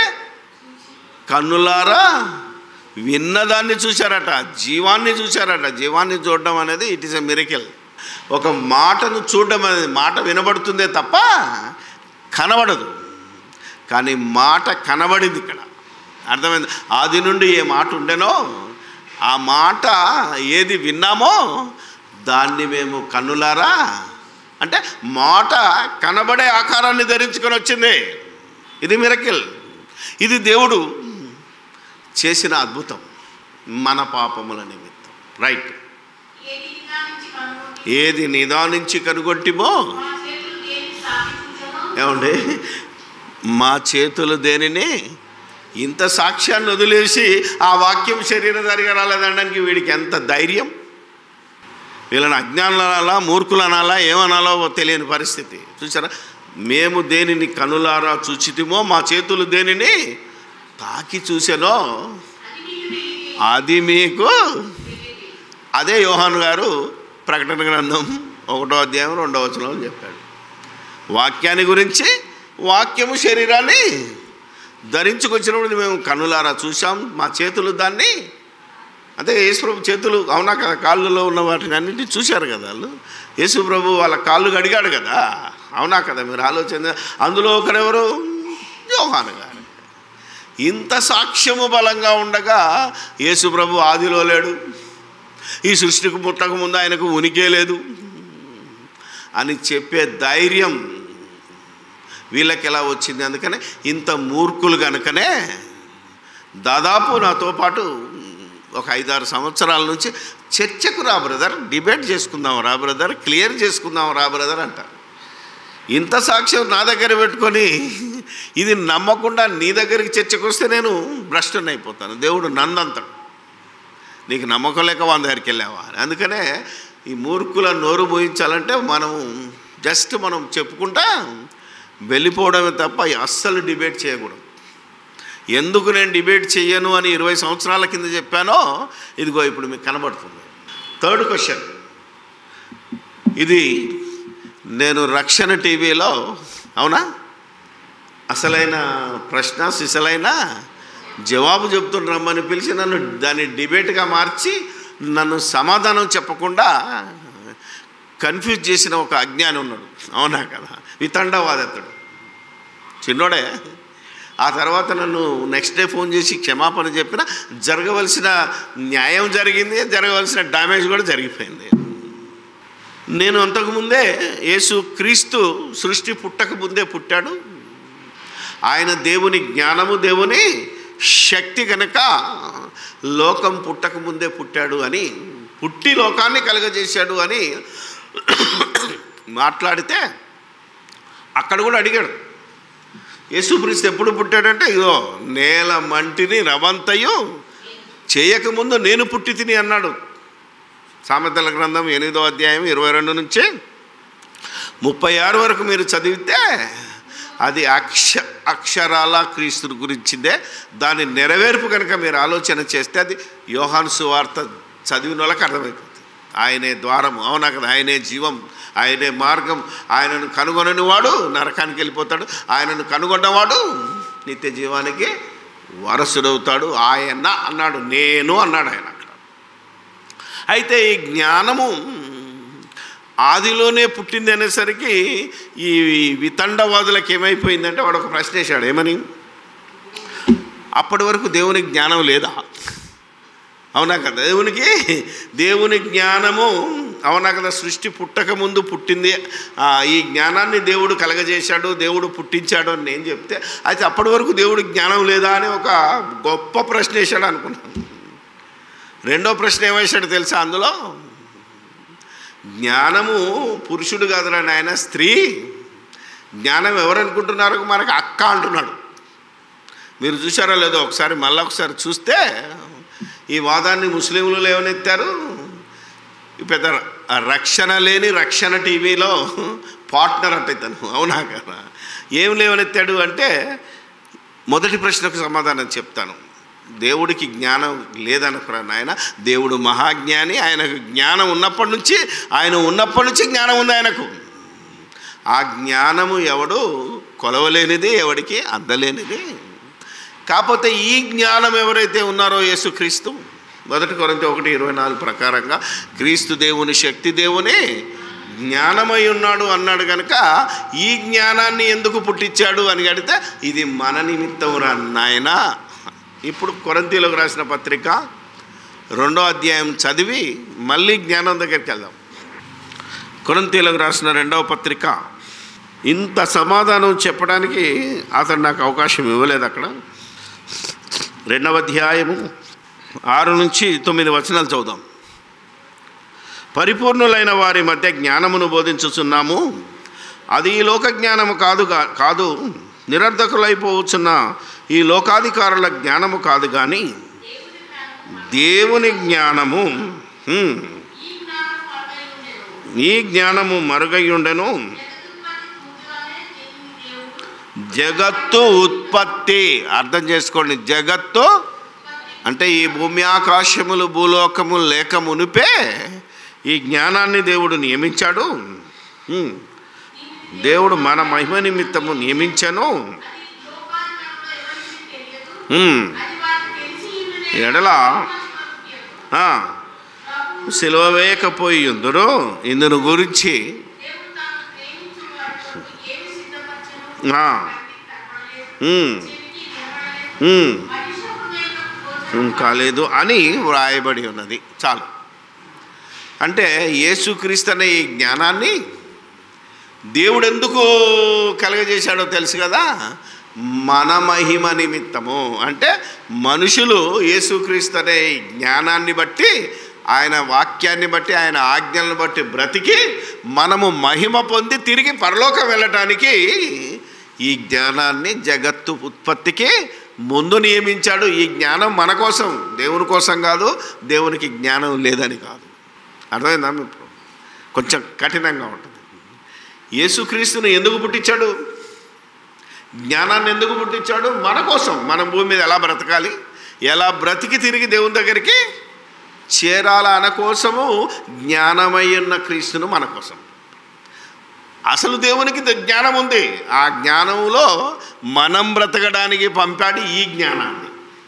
కన్నులారా విన్నదాన్ని చూశారట జీవాన్ని చూశారట జీవాన్ని చూడడం అనేది ఇట్ ఈస్ ఎ మిరకిల్ ఒక మాటను చూడడం అనేది మాట వినబడుతుందే తప్ప కనబడదు కానీ మాట కనబడింది ఇక్కడ అర్థమైంది ఆది నుండి ఏ మాట ఉండెనో ఆ మాట ఏది విన్నామో దాన్ని మేము కన్నులారా అంటే మాట కనబడే ఆకారాన్ని ధరించుకొని వచ్చింది ఇది మిరకిల్ ఇది దేవుడు చేసిన అద్భుతం మన పాపముల నిమిత్తం రైట్ ఏది నిదానించి కనుగొని ఏది నిదానించి కనుగొట్టిమో మా చేతులు దేని సాక్షి చూచెనో ఏమండి మా చేతులు దేనిని ఇంత సాక్ష్యాన్ని వదిలేసి ఆ వాక్యం శరీరధారిగా రాలేదనడానికి వీడికి ఎంత ధైర్యం వీళ్ళని అజ్ఞానులు అనాలా మూర్ఖులు అనాలా ఏమనాలో తెలియని పరిస్థితి చూసారా మేము దేనిని కనులారా చూచితిమో మా చేతులు దేనిని తాకి చూసానో అది మీకు తెలియదు. అది మీకు అదే యోహాను గారు ప్రకటన గ్రంథం ఒకటో అధ్యాయం రెండో వచనంలో చెప్పాడు వాక్యాన్ని గురించి వాక్యము శరీరాన్ని ధరించుకొచ్చినప్పుడు మేము కన్నులారా చూసాం మా చేతులు దాన్ని అంటే యేసుప్రభు చేతులు అవునా కదా కాళ్ళలో ఉన్న వాటిని అన్నింటినీ చూశారు కదా వాళ్ళు యేసుప్రభు వాళ్ళ కాళ్ళు గడిగాడు కదా అవునా కదా మీరు ఆలోచన అందులో ఒకరెవరు యోహాను గారు ఇంత సాక్ష్యము బలంగా ఉండగా యేసుప్రభు ఆదిలో లేడు ఈ సృష్టికి పుట్టక ముందు ఆయనకు ఉనికే లేదు అని చెప్పే ధైర్యం వీళ్ళకి ఎలా వచ్చింది అందుకనే ఇంత మూర్ఖులు కనుకనే దాదాపు నాతో పాటు ఒక ఐదారు సంవత్సరాల నుంచి చర్చకు రా బ్రదర్ డిబేట్ చేసుకుందాం రా బ్రదర్ క్లియర్ చేసుకుందాం రా బ్రదర్ అంటారు ఇంత సాక్ష్యం నా దగ్గర పెట్టుకొని ఇది నమ్మకుండా నీ దగ్గరికి చర్చకు వస్తే నేను భ్రష్టుని అయిపోతాను దేవుడు నందంతాడు నీకు నమ్మకం లేక వాళ్ళ దగ్గరికి వెళ్ళావా అని. అందుకనే ఈ మూర్ఖుల నోరు మోయించాలంటే మనము జస్ట్ మనం చెప్పుకుంటా వెళ్ళిపోవడమే తప్ప అస్సలు డిబేట్ చేయకూడదు ఎందుకు నేను డిబేట్ చెయ్యను అని ఇరవై సంవత్సరాల కింద చెప్పానో ఇదిగో ఇప్పుడు మీకు కనబడుతుంది థర్డ్ క్వశ్చన్ ఇది నేను రక్షణ టీవీలో అవునా అసలైన ప్రశ్న సిసలైన జవాబు చెప్తున్న రమ్మని పిలిచి నన్ను దాన్ని డిబేట్గా మార్చి నన్ను సమాధానం చెప్పకుండా కన్ఫ్యూజ్ చేసిన ఒక అజ్ఞాని ఉన్నాడు అవునా కదా వితండవాదత్తుడు చిన్నోడే ఆ తర్వాత నన్ను నెక్స్ట్ డే ఫోన్ చేసి క్షమాపణ చెప్పిన జరగవలసిన న్యాయం జరిగింది జరగవలసిన డ్యామేజ్ కూడా జరిగిపోయింది నేను అంతకుముందే యేసు క్రీస్తు సృష్టి పుట్టక ముందే పుట్టాడు ఆయన దేవుని జ్ఞానము దేవుని శక్తి కనుక లోకం పుట్టక ముందే పుట్టాడు అని పుట్టి లోకాన్ని కలుగజేశాడు అని మాట్లాడితే అక్కడ కూడా అడిగాడు యేసుక్రీస్తు ఎప్పుడు పుట్టాడంటే ఇదో నేల మంటిని రవంతయు చేయకముందు నేను పుట్టి తిని అన్నాడు సామెతల గ్రంథం ఎనిమిదో అధ్యాయం ఇరవై రెండు నుంచి ముప్పై ఆరు వరకు మీరు చదివితే అది అక్ష అక్షరాల క్రీస్తు గురించిందే దాని నెరవేర్పు కనుక మీరు ఆలోచన చేస్తే అది యోహాను సువార్త చదివిన వాళ్ళకి అర్థమైపోతుంది ఆయనే ద్వారం అవునా కదా ఆయనే జీవం ఆయనే మార్గం ఆయనను కనుగొనని వాడు నరకానికి వెళ్ళిపోతాడు ఆయనను కనుగొన్నవాడు నిత్య జీవానికి వారసుడవుతాడు ఆయన అన్నాడు నేను అన్నాడు ఆయన అక్కడ అయితే ఈ జ్ఞానము ఆదిలోనే పుట్టింది అనేసరికి ఈ వితండవాదులకు ఏమైపోయిందంటే వాడు ఒక ప్రశ్న వేశాడు ఏమని అప్పటి వరకు దేవునికి జ్ఞానం లేదా అవునా కదా దేవునికి దేవుని జ్ఞానము అవునా కదా సృష్టి పుట్టక ముందు పుట్టింది ఆ, ఈ జ్ఞానాన్ని దేవుడు కలగజేశాడు దేవుడు పుట్టించాడు అని నేను చెప్తే అయితే అప్పటి వరకు దేవుడు జ్ఞానం లేదా అని ఒక గొప్ప ప్రశ్న వేశాడు అనుకున్నాను రెండో ప్రశ్న ఏమేశాడు తెలుసా అందులో జ్ఞానము పురుషుడు కాదురా నాయన స్త్రీ జ్ఞానం ఎవరు అనుకుంటున్నారు మనకు అక్క అంటున్నాడు మీరు చూసారో లేదో ఒకసారి మళ్ళీ ఒకసారి చూస్తే ఈ వాదాన్ని ముస్లింలు లేవనెత్తారు ఈ పెద్ద రక్షణ లేని రక్షణ టీవీలో పార్ట్నర్ అంటే ఇతను అవునా కదా ఏం లేవనెత్తాడు అంటే మొదటి ప్రశ్నకు సమాధానం చెప్తాను దేవుడికి జ్ఞానం లేదనుకురా నాయన దేవుడు మహాజ్ఞాని ఆయనకు జ్ఞానం ఉన్నప్పటి నుంచి ఆయన ఉన్నప్పటి నుంచి జ్ఞానం ఉంది ఆయనకు ఆ జ్ఞానము ఎవడు కొలవలేనిది ఎవడికి అందలేనిది కాకపోతే ఈ జ్ఞానం ఎవరైతే ఉన్నారో యేసుక్రీస్తు మొదటి కొరంత ఒకటి ఇరవై నాలుగు ప్రకారంగా క్రీస్తు దేవుని శక్తి దేవుని జ్ఞానమై ఉన్నాడు అన్నాడు కనుక ఈ జ్ఞానాన్ని ఎందుకు పుట్టించాడు అని అడిగితే ఇది మన నిమిత్తం రా నాయన ఇప్పుడు కొరంతీలోకి రాసిన పత్రిక రెండో అధ్యాయం చదివి మళ్ళీ జ్ఞానం దగ్గరికి వెళ్దాం కొరంతీలకు రాసిన రెండవ పత్రిక ఇంత సమాధానం చెప్పడానికి అతను నాకు అవకాశం ఇవ్వలేదు అక్కడ రెండవ అధ్యాయము ఆరు నుంచి తొమ్మిది వచనాలు చదువుదాం పరిపూర్ణులైన వారి మధ్య జ్ఞానమును బోధించుచున్నాము అది ఈ లోక జ్ఞానము కాదు గా- కాదు నిరర్ధకులైపోవచ్చున్న ఈ లోకాధికారుల జ్ఞానము కాదు కానీ దేవుని జ్ఞానము హ్మ్, ఈ జ్ఞానం పరమై ఉండెను. ఈ జ్ఞానము మరుగై ఉండెను జగత్తుపతి ముందుగానే దేవుని దేవుడు జగత్తు ఉత్పత్తి అర్థం చేసుకోండి జగత్తు అంటే ఈ భూమి ఆకాశములు భూలోకములు లేక మునిపే ఈ జ్ఞానాన్ని దేవుడు నియమించాడు హ్మ్. దేవుడు మన మహిమ నిమిత్తము నియమించను లోకాంతరంలో ఎవరికీ తెలియదు. హ్మ్. అది వారికి తెలిసి ఉండునే ఎడల మహిమ ఆ, సిలువ వేయకపోయి ఉందరు ఇందును గురించి దేవుడు తాను ప్రేమించు వారితో ఏమి సిద్ధపరచెను? ఆ, కంటికి కనబడలేదు, హ్మ్, చెవికి వినబడలేదు, హ్మ్. మనిషి హృదయంలోకి గోచరం కాలేదు అని వ్రాయబడి ఉన్నది చాలు అంటే యేసుక్రీస్తు అనే ఈ జ్ఞానాన్ని దేవుడు ఎందుకు కలగజేశాడో తెలుసు కదా మన మహిమ నిమిత్తము అంటే మనుషులు యేసుక్రీస్తు అనే ఈ జ్ఞానాన్ని బట్టి ఆయన వాక్యాన్ని బట్టి ఆయన ఆజ్ఞలను బట్టి బ్రతికి మనము మహిమ పొంది తిరిగి పరలోకం వెళ్ళటానికి ఈ జ్ఞానాన్ని జగత్తు ఉత్పత్తికి ముందు నియమించాడు ఈ జ్ఞానం మన కోసం దేవుని కోసం కాదు దేవునికి జ్ఞానం లేదని కాదు అర్థమైందా మీకు కొంచెం కఠినంగా ఉంటుంది యేసుక్రీస్తుని ఎందుకు పుట్టించాడు జ్ఞానాన్ని ఎందుకు పుట్టించాడు మన కోసం మనం భూమి మీద ఎలా బ్రతకాలి ఎలా బ్రతికి తిరిగి దేవుని దగ్గరికి చేరాల అన కోసము జ్ఞానమై ఉన్న క్రీస్తును మన కోసం అసలు దేవునికి ద- జ్ఞానం ఉంది ఆ జ్ఞానంలో మనం బ్రతకడానికి పంపాడు ఈ జ్ఞానాన్ని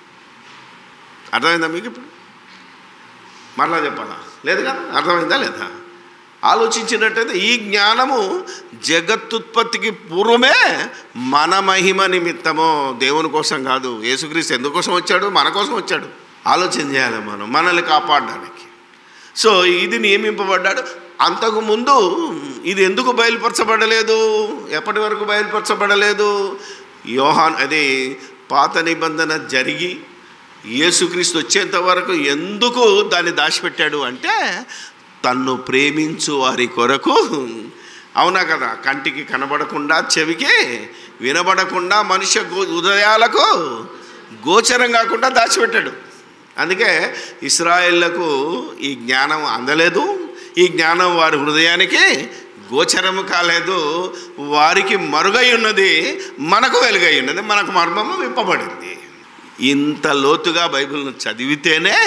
అర్థమైందా మీకు ఇప్పుడు మరలా చెప్పాలా లేదు కదా అర్థమైందా లేదా ఆలోచించినట్టయితే ఈ జ్ఞానము జగత్తుత్పత్తికి పూర్వమే మన మహిమ నిమిత్తము దేవుని కోసం కాదు యేసుక్రీస్తు ఎందుకోసం వచ్చాడు మన కోసం వచ్చాడు ఆలోచన చేయాలి మనం మనల్ని కాపాడడానికి సో ఇది నియమింపబడ్డాడు అంతకుముందు ఇది ఎందుకు బయలుపరచబడలేదు ఎప్పటి వరకు బయలుపరచబడలేదు యోహాన్ అది పాత నిబంధన జరిగి యేసుక్రీస్తు వచ్చేంత వరకు ఎందుకు దాన్ని దాచిపెట్టాడు అంటే తన్ను ప్రేమించు వారి కొరకు అవునా కదా కంటికి కనబడకుండా చెవికి వినబడకుండా మనుష్య గో- హృదయాలకు గోచరం కాకుండా దాచిపెట్టాడు అందుకే ఇస్రాయేళ్లకు ఈ జ్ఞానం అందలేదు ఈ జ్ఞానం వారి హృదయానికి గోచరము కాలేదు వారికి మరుగై ఉన్నది మనకు వెలుగై ఉన్నది మనకు మర్మము విప్పబడింది ఇంత లోతుగా బైబిల్ను చదివితేనే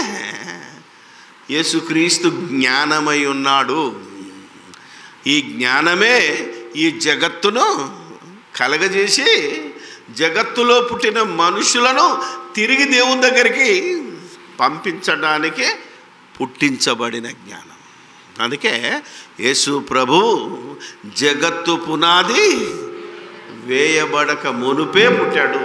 యేసుక్రీస్తు జ్ఞానమై ఉన్నాడు ఈ జ్ఞానమే ఈ జగత్తును కలగజేసి జగత్తులో పుట్టిన మనుషులను తిరిగి దేవుని దగ్గరికి పంపించడానికి పుట్టించబడిన జ్ఞానం అందుకే యేసు ప్రభు జగత్తు పునాది వేయబడక మునుపే పుట్టాడు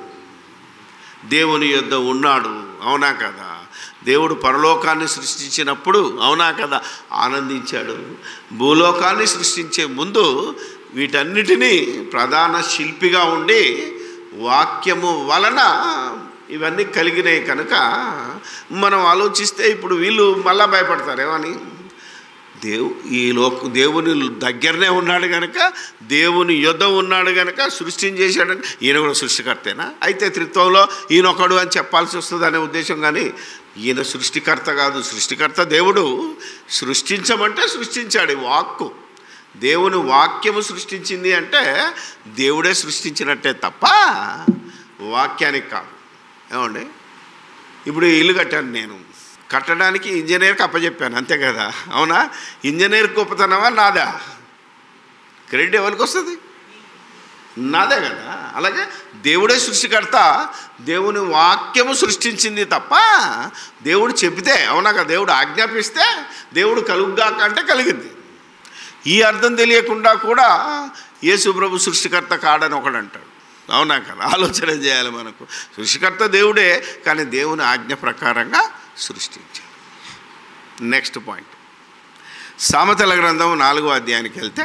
దేవుని యొద్ద ఉన్నాడు అవునా కదా దేవుడు పరలోకాన్ని సృష్టించినప్పుడు అవునా కదా ఆనందించాడు భూలోకాన్ని సృష్టించే ముందు వీటన్నిటినీ ప్రధాన శిల్పిగా ఉండి వాక్యము వలన ఇవన్నీ కలిగినాయి కనుక మనం ఆలోచిస్తే ఇప్పుడు వీళ్ళు మళ్ళా భయపడతారు ఏమని దేవు ఈ లోక దేవుని దగ్గరనే ఉన్నాడు కనుక దేవుని యుద్ధ ఉన్నాడు కనుక సృష్టిని చేశాడని ఈయన కూడా సృష్టికర్తేనా అయితే త్రిత్వంలో ఈయనొకడు అని చెప్పాల్సి వస్తుంది అనే ఉద్దేశం కానీ ఈయన సృష్టికర్త కాదు సృష్టికర్త దేవుడు సృష్టించమంటే సృష్టించాడు ఈ వాక్కు దేవుని వాక్యము సృష్టించింది అంటే దేవుడే సృష్టించినట్టే తప్ప వాక్యానికి కాదు ఏమండి ఇప్పుడు ఈ ఇల్లు కట్టాను నేను కట్టడానికి ఇంజనీర్కి అప్పచెప్పాను అంతే కదా అవునా ఇంజనీర్ గొప్పతనమా నాదా క్రెడిట్ ఎవరికి వస్తుంది నాదే కదా అలాగే దేవుడే సృష్టికర్త దేవుని వాక్యము సృష్టించింది తప్ప దేవుడు చెబితే అవునా కదా దేవుడు ఆజ్ఞాపిస్తే దేవుడు కలుగుగాక అంటే కలిగింది ఈ అర్థం తెలియకుండా కూడా యేసు ప్రభు సృష్టికర్త కాడని ఒకడు అంటాడు అవునా కదా ఆలోచన చేయాలి మనకు సృష్టికర్త దేవుడే కానీ దేవుని ఆజ్ఞ ప్రకారంగా సృష్టించాడు నెక్స్ట్ పాయింట్ సామెతల గ్రంథం నాలుగో అధ్యాయానికి వెళ్తే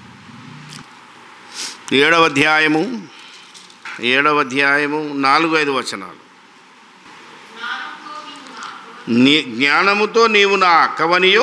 ఏడవ అధ్యాయము ఏడవ అధ్యాయము నాలుగు ఐదు వచనాలు జ్ఞానంతో నీవు నా నీ జ్ఞానముతో నీవు నా అక్కవనియో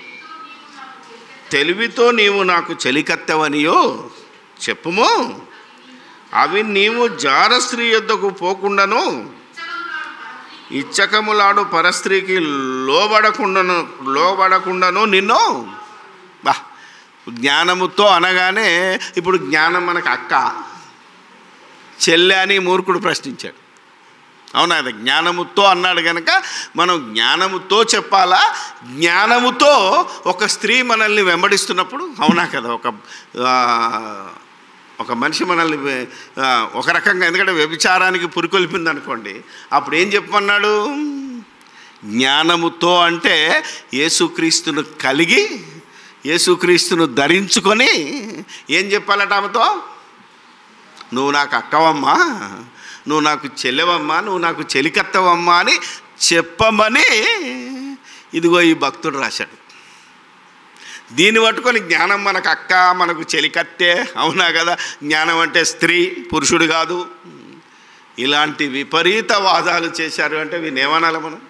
తెలివితో నీవు నాకు చెలికత్తెవనియో చెప్పుము అవి నీవు జార స్త్రీ యొద్దకు పోకుండాను ఇచ్చకములాడు పరస్త్రీకి లోబడకుండాను లోబడకుండాను నిన్ను బా జ్ఞానముతో అనగానే ఇప్పుడు జ్ఞానం మనకు అక్క చెల్లె అని మూర్ఖుడు ప్రశ్నించాడు అవునా అది జ్ఞానముతో అన్నాడు కనుక మనం జ్ఞానముతో చెప్పాలా జ్ఞానముతో ఒక స్త్రీ మనల్ని వెంబడిస్తున్నప్పుడు అవునా కదా ఒక ఆ, ఒక మనిషి మనల్ని వె- ఆ, ఒక రకంగా ఎందుకంటే వ్యభిచారానికి పురికొల్పింది అనుకోండి అప్పుడు ఏం చెప్పమన్నాడు జ్ఞానముతో అంటే యేసుక్రీస్తును కలిగి యేసుక్రీస్తును ధరించుకొని ఏం చెప్పాలట ఆమెతో నువ్వు నాకు అక్కవమ్మా నువ్వు నాకు చెల్లెవమ్మా నువ్వు నాకు చెలికత్తవమ్మా అని చెప్పమని ఇదిగో ఈ భక్తుడు రాశాడు దీన్ని పట్టుకొని జ్ఞానం మనకు అక్క మనకు చెలికత్తే అవునా కదా జ్ఞానం అంటే స్త్రీ పురుషుడు కాదు ఇలాంటి విపరీత వాదాలు చేశారు అంటే వీని ఏమనాలి మనం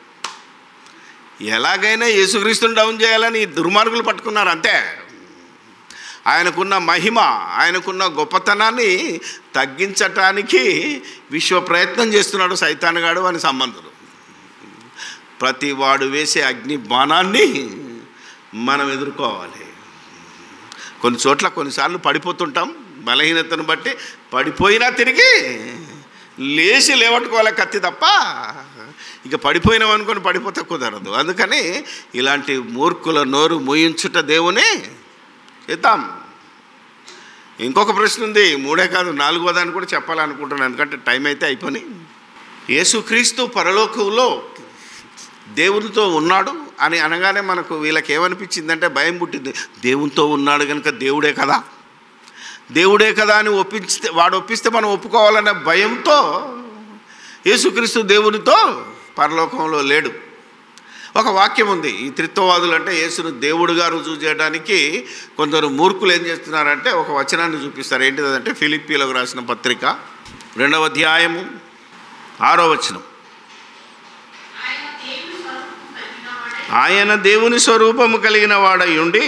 ఎలాగైనా యేసుక్రీస్తుని డౌన్ చేయాలని ఈ దుర్మార్గులు పట్టుకున్నారు అంతే ఆయనకున్న మహిమ ఆయనకున్న గొప్పతనాన్ని తగ్గించటానికి విశ్వ ప్రయత్నం చేస్తున్నాడు సైతానగాడు అని సంబంధులు ప్రతి వాడు వేసే అగ్ని బాణాన్ని మనం ఎదుర్కోవాలి కొన్ని చోట్ల కొన్నిసార్లు పడిపోతుంటాం బలహీనతను బట్టి పడిపోయినా తిరిగి లేచి లేవట్టుకోవాలి కత్తి తప్ప ఇక పడిపోయినాం అనుకొని పడిపోతే కుదరదు అందుకని ఇలాంటి మూర్ఖుల నోరు మూయించుట దేవుని చేద్దాం ఇంకొక ప్రశ్న ఉంది మూడే కాదు నాలుగో దాన్ని కూడా చెప్పాలనుకుంటున్నాను ఎందుకంటే టైం అయితే అయిపోయి యేసుక్రీస్తు పరలోకంలో దేవునితో ఉన్నాడు అని అనగానే మనకు వీళ్ళకి ఏమనిపించిందంటే భయం పుట్టింది దేవునితో ఉన్నాడు కనుక దేవుడే కదా దేవుడే కదా అని ఒప్పిస్తే వాడు ఒప్పిస్తే మనం ఒప్పుకోవాలనే భయంతో యేసుక్రీస్తు దేవునితో పరలోకంలో లేడు ఒక వాక్యం ఉంది ఈ త్రిత్వవాదులు అంటే యేసును దేవుడుగా రుజువు చేయడానికి కొందరు మూర్ఖులు ఏం చేస్తున్నారంటే ఒక వచనాన్ని చూపిస్తారు ఏంటిది అంటే ఫిలిప్పీలకు రాసిన పత్రిక రెండవ అధ్యాయము ఆరో వచనం ఆయన దేవుని స్వరూపం కలిగిన వాడై ఆయన దేవుని స్వరూపము కలిగిన వాడై ఉండి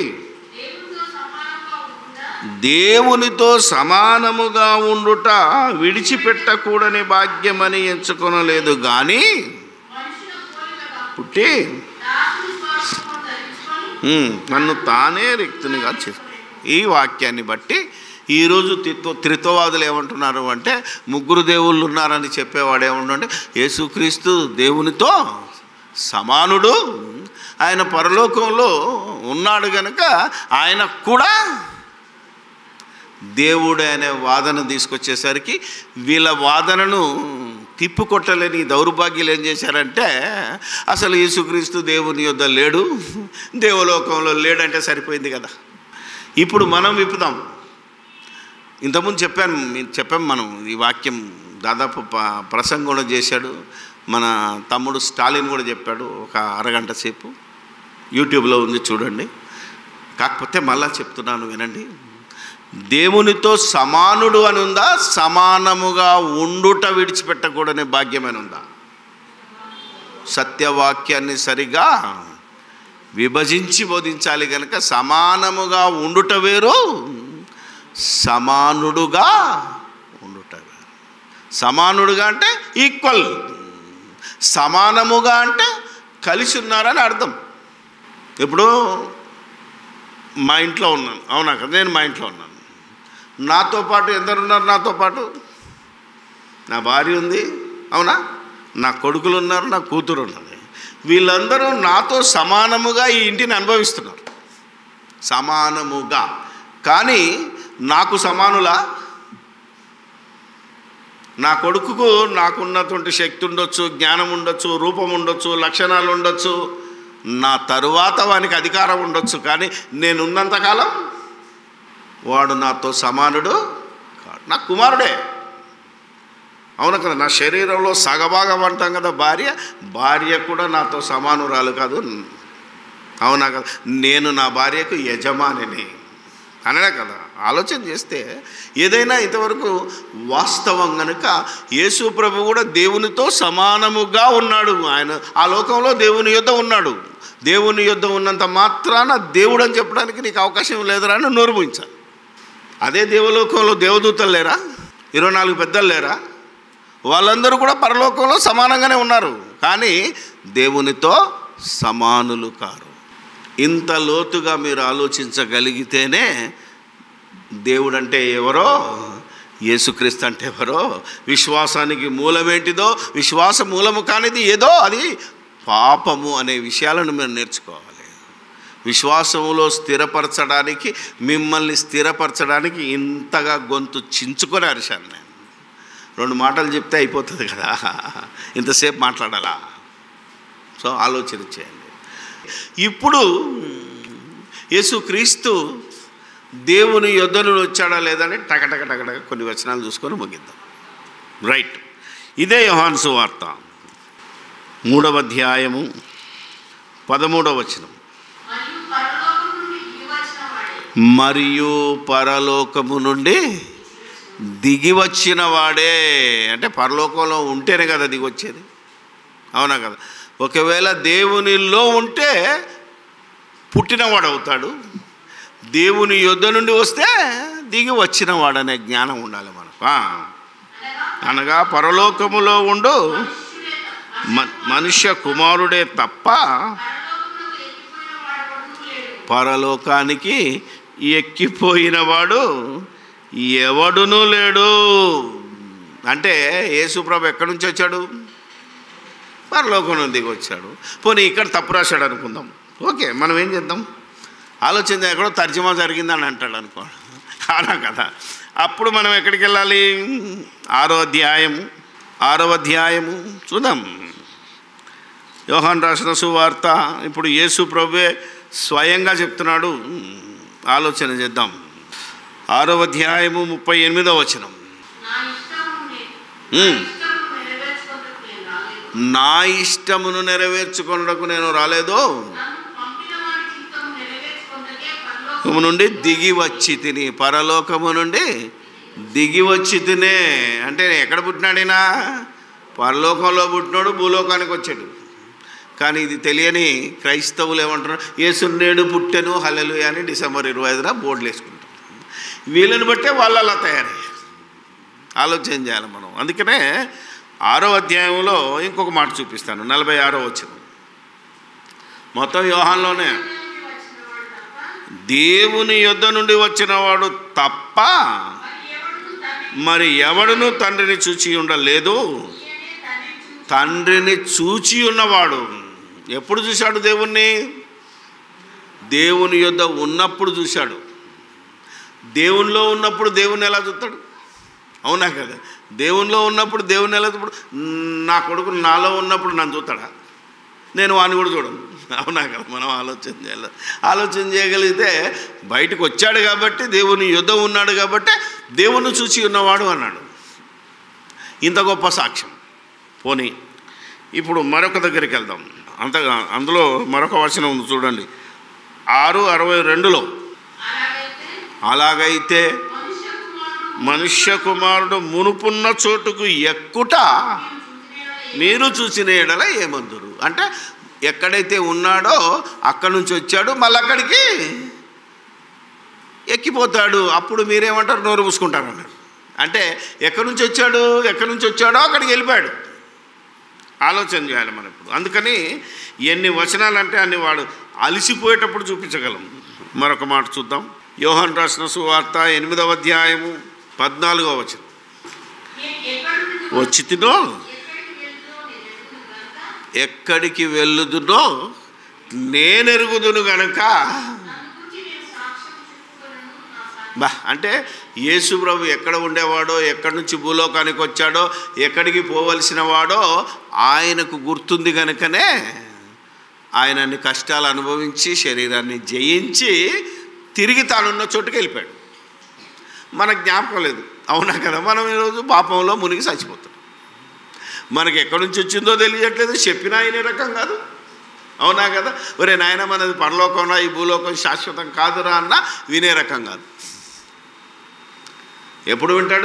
దేవునితో సమానంగా దేవునితో సమానముగా ఉండుట ఉండుట విడిచిపెట్టకూడని భాగ్యమని ఎంచుకొనలేదు కానీ మనుషుల పోలికగా పుట్టి దాసుని స్వరూపము ధరించుకొని ఉమ్, నన్ను తానే రిక్తునిగా చే ఈ వాక్యాన్ని బట్టి ఈరోజు త్రిత్వ త్రిత్వవాదులు ఏమంటున్నారు అంటే ముగ్గురు దేవుళ్ళు ఉన్నారని చెప్పేవాడు ఏమంటుంటే యేసుక్రీస్తు దేవునితో సమానుడు ఆయన పరలోకంలో ఉన్నాడు గనుక ఆయన కూడా దేవుడు అనే వాదన తీసుకొచ్చేసరికి వీళ్ళ వాదనను తిప్పుకొట్టలేని ఈ దౌర్భాగ్యులు ఏం చేశారంటే అసలు యేసుక్రీస్తు దేవుని యొద్ద లేడు దేవలోకంలో లేడంటే సరిపోయింది కదా ఇప్పుడు మనం విప్పుదాం ఇంతకుముందు చెప్పాను మీ- చెప్పాం మనం ఈ వాక్యం దాదాపు ప- ప్రసంగం కూడా చేశాడు మన తమ్ముడు స్టాలిన్ కూడా చెప్పాడు ఒక అరగంట సేపు యూట్యూబ్లో ఉంది చూడండి కాకపోతే మళ్ళా చెప్తున్నాను వినండి దేవునితో సమానుడు అని ఉందా సమానముగా ఉండుట విడిచిపెట్టకూడని భాగ్యమని ఉందా సత్యవాక్యాన్ని సరిగా విభజించి బోధించాలి కనుక సమానముగా ఉండుట వేరు సమానుడుగా ఉండుట వేరు సమానుడుగా అంటే ఈక్వల్ సమానముగా అంటే కలిసి ఉన్నారని అర్థం ఇప్పుడు మా ఇంట్లో ఉన్నాను అవునా కదా నేను మా ఇంట్లో ఉన్నాను నాతో పాటు ఎందరున్నారు నాతో పాటు నా భార్య ఉంది అవునా నా కొడుకులు ఉన్నారు నా కూతురు ఉన్నది వీళ్ళందరూ నాతో సమానముగా ఈ ఇంటిని అనుభవిస్తున్నారు సమానముగా కానీ నాకు సమానులా నా కొడుకుకు నాకున్నటువంటి శక్తి ఉండొచ్చు జ్ఞానం ఉండొచ్చు రూపం ఉండొచ్చు లక్షణాలు ఉండొచ్చు నా తరువాత వానికి అధికారం ఉండొచ్చు కానీ నేనున్నంతకాలం వాడు నాతో సమానుడు కాడు నా కుమారుడే అవును కదా నా శరీరంలో సగభాగం అంటాం కదా భార్య భార్య కూడా నాతో సమానురాలు కాదు అవునా కదా నేను నా భార్యకు యజమానిని అననే కదా ఆలోచన చేస్తే ఏదైనా ఇంతవరకు వాస్తవం కనుక యేసు ప్రభు కూడా దేవునితో సమానముగా ఉన్నాడు ఆయన ఆ లోకంలో దేవుని యొద్ద ఉన్నాడు దేవుని యొద్ద ఉన్నంత మాత్రాన దేవుడు అని చెప్పడానికి నీకు అవకాశం లేదురా అని నోరుముంచాలి అదే దేవలోకంలో దేవదూతలు లేరా ఇరవై నాలుగు పెద్దలు లేరా వాళ్ళందరూ కూడా పరలోకంలో సమానంగానే ఉన్నారు కానీ దేవునితో సమానులు కారు ఇంత లోతుగా మీరు ఆలోచించగలిగితేనే దేవుడు అంటే ఎవరో యేసుక్రీస్తు అంటే ఎవరో విశ్వాసానికి మూలమేంటిదో విశ్వాస మూలము కానిది ఏదో అది పాపము అనే విషయాలను మీరు నేర్చుకోవాలి విశ్వాసములో స్థిరపరచడానికి మిమ్మల్ని స్థిరపరచడానికి ఇంతగా గొంతు చించుకొని అరిశాను నేను రెండు మాటలు చెప్తే అయిపోతుంది కదా ఇంతసేపు మాట్లాడాలా సో ఆలోచన చేయండి ఇప్పుడు యేసుక్రీస్తు దేవుని యొద్దను వచ్చాడా లేదని టకటక టకటక కొన్ని వచనాలు చూసుకొని ముగిద్దాం రైట్ ఇదే యోహాన్సు వార్త మూడవ అధ్యాయము పదమూడవ వచనం మరియు పరలోకం నుండి మరియు దిగి వచ్చిన వాడే పరలోకము నుండి దిగి వచ్చిన వాడే అంటే పరలోకంలో ఉంటేనే కదా దిగి వచ్చేది అవునా కదా ఒకవేళ దేవునిలో ఉంటే పుట్టినవాడు అవుతాడు దేవుని యుద్ధ నుండి వస్తే దిగి వచ్చిన వాడనే జ్ఞానం ఉండాలి మనకు ఆ. అనగా పరలోకములో ఉండు మ- మనుష్య కుమారుడే తప్ప పరలోకానికి ఎక్కిపోయిన వాడు ఎవడునూ లేడు అంటే యేసుప్రభు ఎక్కడి నుంచి వచ్చాడు పరలోకం నుండి దిగి వచ్చాడు పోనీ ఇక్కడ తప్పు రాశాడు అనుకుందాం ఓకే మనం ఏం చేద్దాం ఆలోచన ఎక్కడో తర్జమా జరిగిందని అంటాడు అనుకో కాదా కదా అప్పుడు మనం ఎక్కడికి వెళ్ళాలి ఆరో అధ్యాయము ఆరో అధ్యాయము చూద్దాం యోహాన్ రాసిన సువార్త ఇప్పుడు యేసు ప్రభువే స్వయంగా చెప్తున్నాడు ఆలోచన చేద్దాం ఆరో అధ్యాయము ముప్పై ఎనిమిదో వచనం నా ఇష్టము నే- ఉమ్. ఇష్టము నెరవేర్చుకొనుటకు నేను రాలేదు. నా ఇష్టమును నెరవేర్చుకొనుటకు నేను రాలేదు నన్ను పంపిన వాడి చిత్తము నెరవేర్చుకొనుటకే పరలోకము పరలోకము నుండి దిగి వచ్చి తిని పరలోకము నుండి దిగి వచ్చి తినే అంటే ఎక్కడ పుట్టినాడినా పరలోకంలో పుట్టినాడు భూలోకానికి వచ్చాడు కానీ ఇది తెలియని క్రైస్తవులు ఏమంటున్నారు యేసునేడు పుట్టెను హల్లెలు అని డిసెంబర్ ఇరవై ఐదున బోర్డులు వేసుకుంటారు వీళ్ళని బట్టే వాళ్ళు అలా తయారయ్యారు ఆలోచన చేయాలి మనం అందుకనే ఆరో అధ్యాయంలో ఇంకొక మాట చూపిస్తాను నలభై ఆరో వచ్చిన మొత్తం వ్యూహాన్లోనే వచ్చినవాడు తప్ప దేవుని యుద్ధ నుండి వచ్చిన వాడు తప్ప మరి ఎవడును తండ్రి మరి ఎవడును తండ్రిని చూచి ఉండలేదు ఈయనే తండ్రిని చూచి తండ్రిని చూచి ఉన్నవాడు ఎప్పుడు చూశాడు దేవుణ్ణి దేవుని యొద్ద ఉన్నప్పుడు చూశాడు దేవునిలో ఉన్నప్పుడు దేవుని ఎలా చూస్తాడు అవునా కదా దేవునిలో ఉన్నప్పుడు దేవుని ఎలా చూస్తాడు నా కొడుకు నాలో ఉన్నప్పుడు నన్ను చూస్తాడా నేను వాడిని కూడా చూడను అవునా కదా మనం ఆలోచన చేయాలి ఆలోచన చేయగలిగితే బయటకు వచ్చాడు కాబట్టి దేవుని యుద్ధం ఉన్నాడు కాబట్టి దేవుని చూసి ఉన్నవాడు అన్నాడు ఇంత గొప్ప సాక్ష్యం పోనీ ఇప్పుడు మరొక దగ్గరికి వెళ్దాం అంతగా అందులో మరొక వచనం ఉంది చూడండి ఆరు అరవై రెండులో అలాగైతే అలాగైతే మనుష్య కుమారుడు మనుష్య కుమారుడు మునుపున్న చోటుకు ఎక్కుట మీరు చూసిన ఎడల ఏమందురు అంటే ఎక్కడైతే ఉన్నాడో అక్కడి నుంచి వచ్చాడు మళ్ళీ అక్కడికి ఎక్కిపోతాడు అప్పుడు మీరేమంటారు నోరు పూసుకుంటారు అన్నాడు అంటే ఎక్కడి నుంచి వచ్చాడు ఎక్కడి నుంచి వచ్చాడో అక్కడికి వెళ్ళిపోయాడు ఆలోచన చేయాలి మనం ఇప్పుడు అందుకని ఎన్ని వచనాలు అంటే అన్ని వాడు అలసిపోయేటప్పుడు చూపించగలం మరొక మాట చూద్దాం యోహాన్ రాసిన సువార్త ఎనిమిదవ అధ్యాయము పద్నాలుగో వచనం నేను ఎక్కడి నుండి వచ్చి తినో ఎక్కడికి వెళ్తుందో నేను ఎక్కడికి వెళ్ళుదునో ఎరుగుదును గనుక నేనెరుగుదును గనక నన్ను గురించి నేను సాక్ష్యం చెప్పుకొనను నా సాక్ష్యం బా అంటే యేసు ప్రభు ఎక్కడ ఉండేవాడో ఎక్కడి నుంచి భూలోకానికి వచ్చాడో ఎక్కడికి పోవలసిన వాడో ఆయనకు గుర్తుంది కనుకనే ఆయన అన్ని కష్టాలు అనుభవించి శరీరాన్ని జయించి తిరిగి తానున్న చోటుకి వెళ్ళిపోయాడు మనకు జ్ఞాపకం లేదు అవునా కదా మనం ఈరోజు పాపంలో మునిగి చచ్చిపోతాం మనకి ఎక్కడి నుంచి వచ్చిందో తెలియట్లేదు చెప్పినా అయిన రకం కాదు అవునా కదా ఒరే నాయన మనది పరలోకంలో ఈ భూలోకం శాశ్వతం కాదురా అన్న వినే రకం కాదు ఎప్పుడు వింటాడు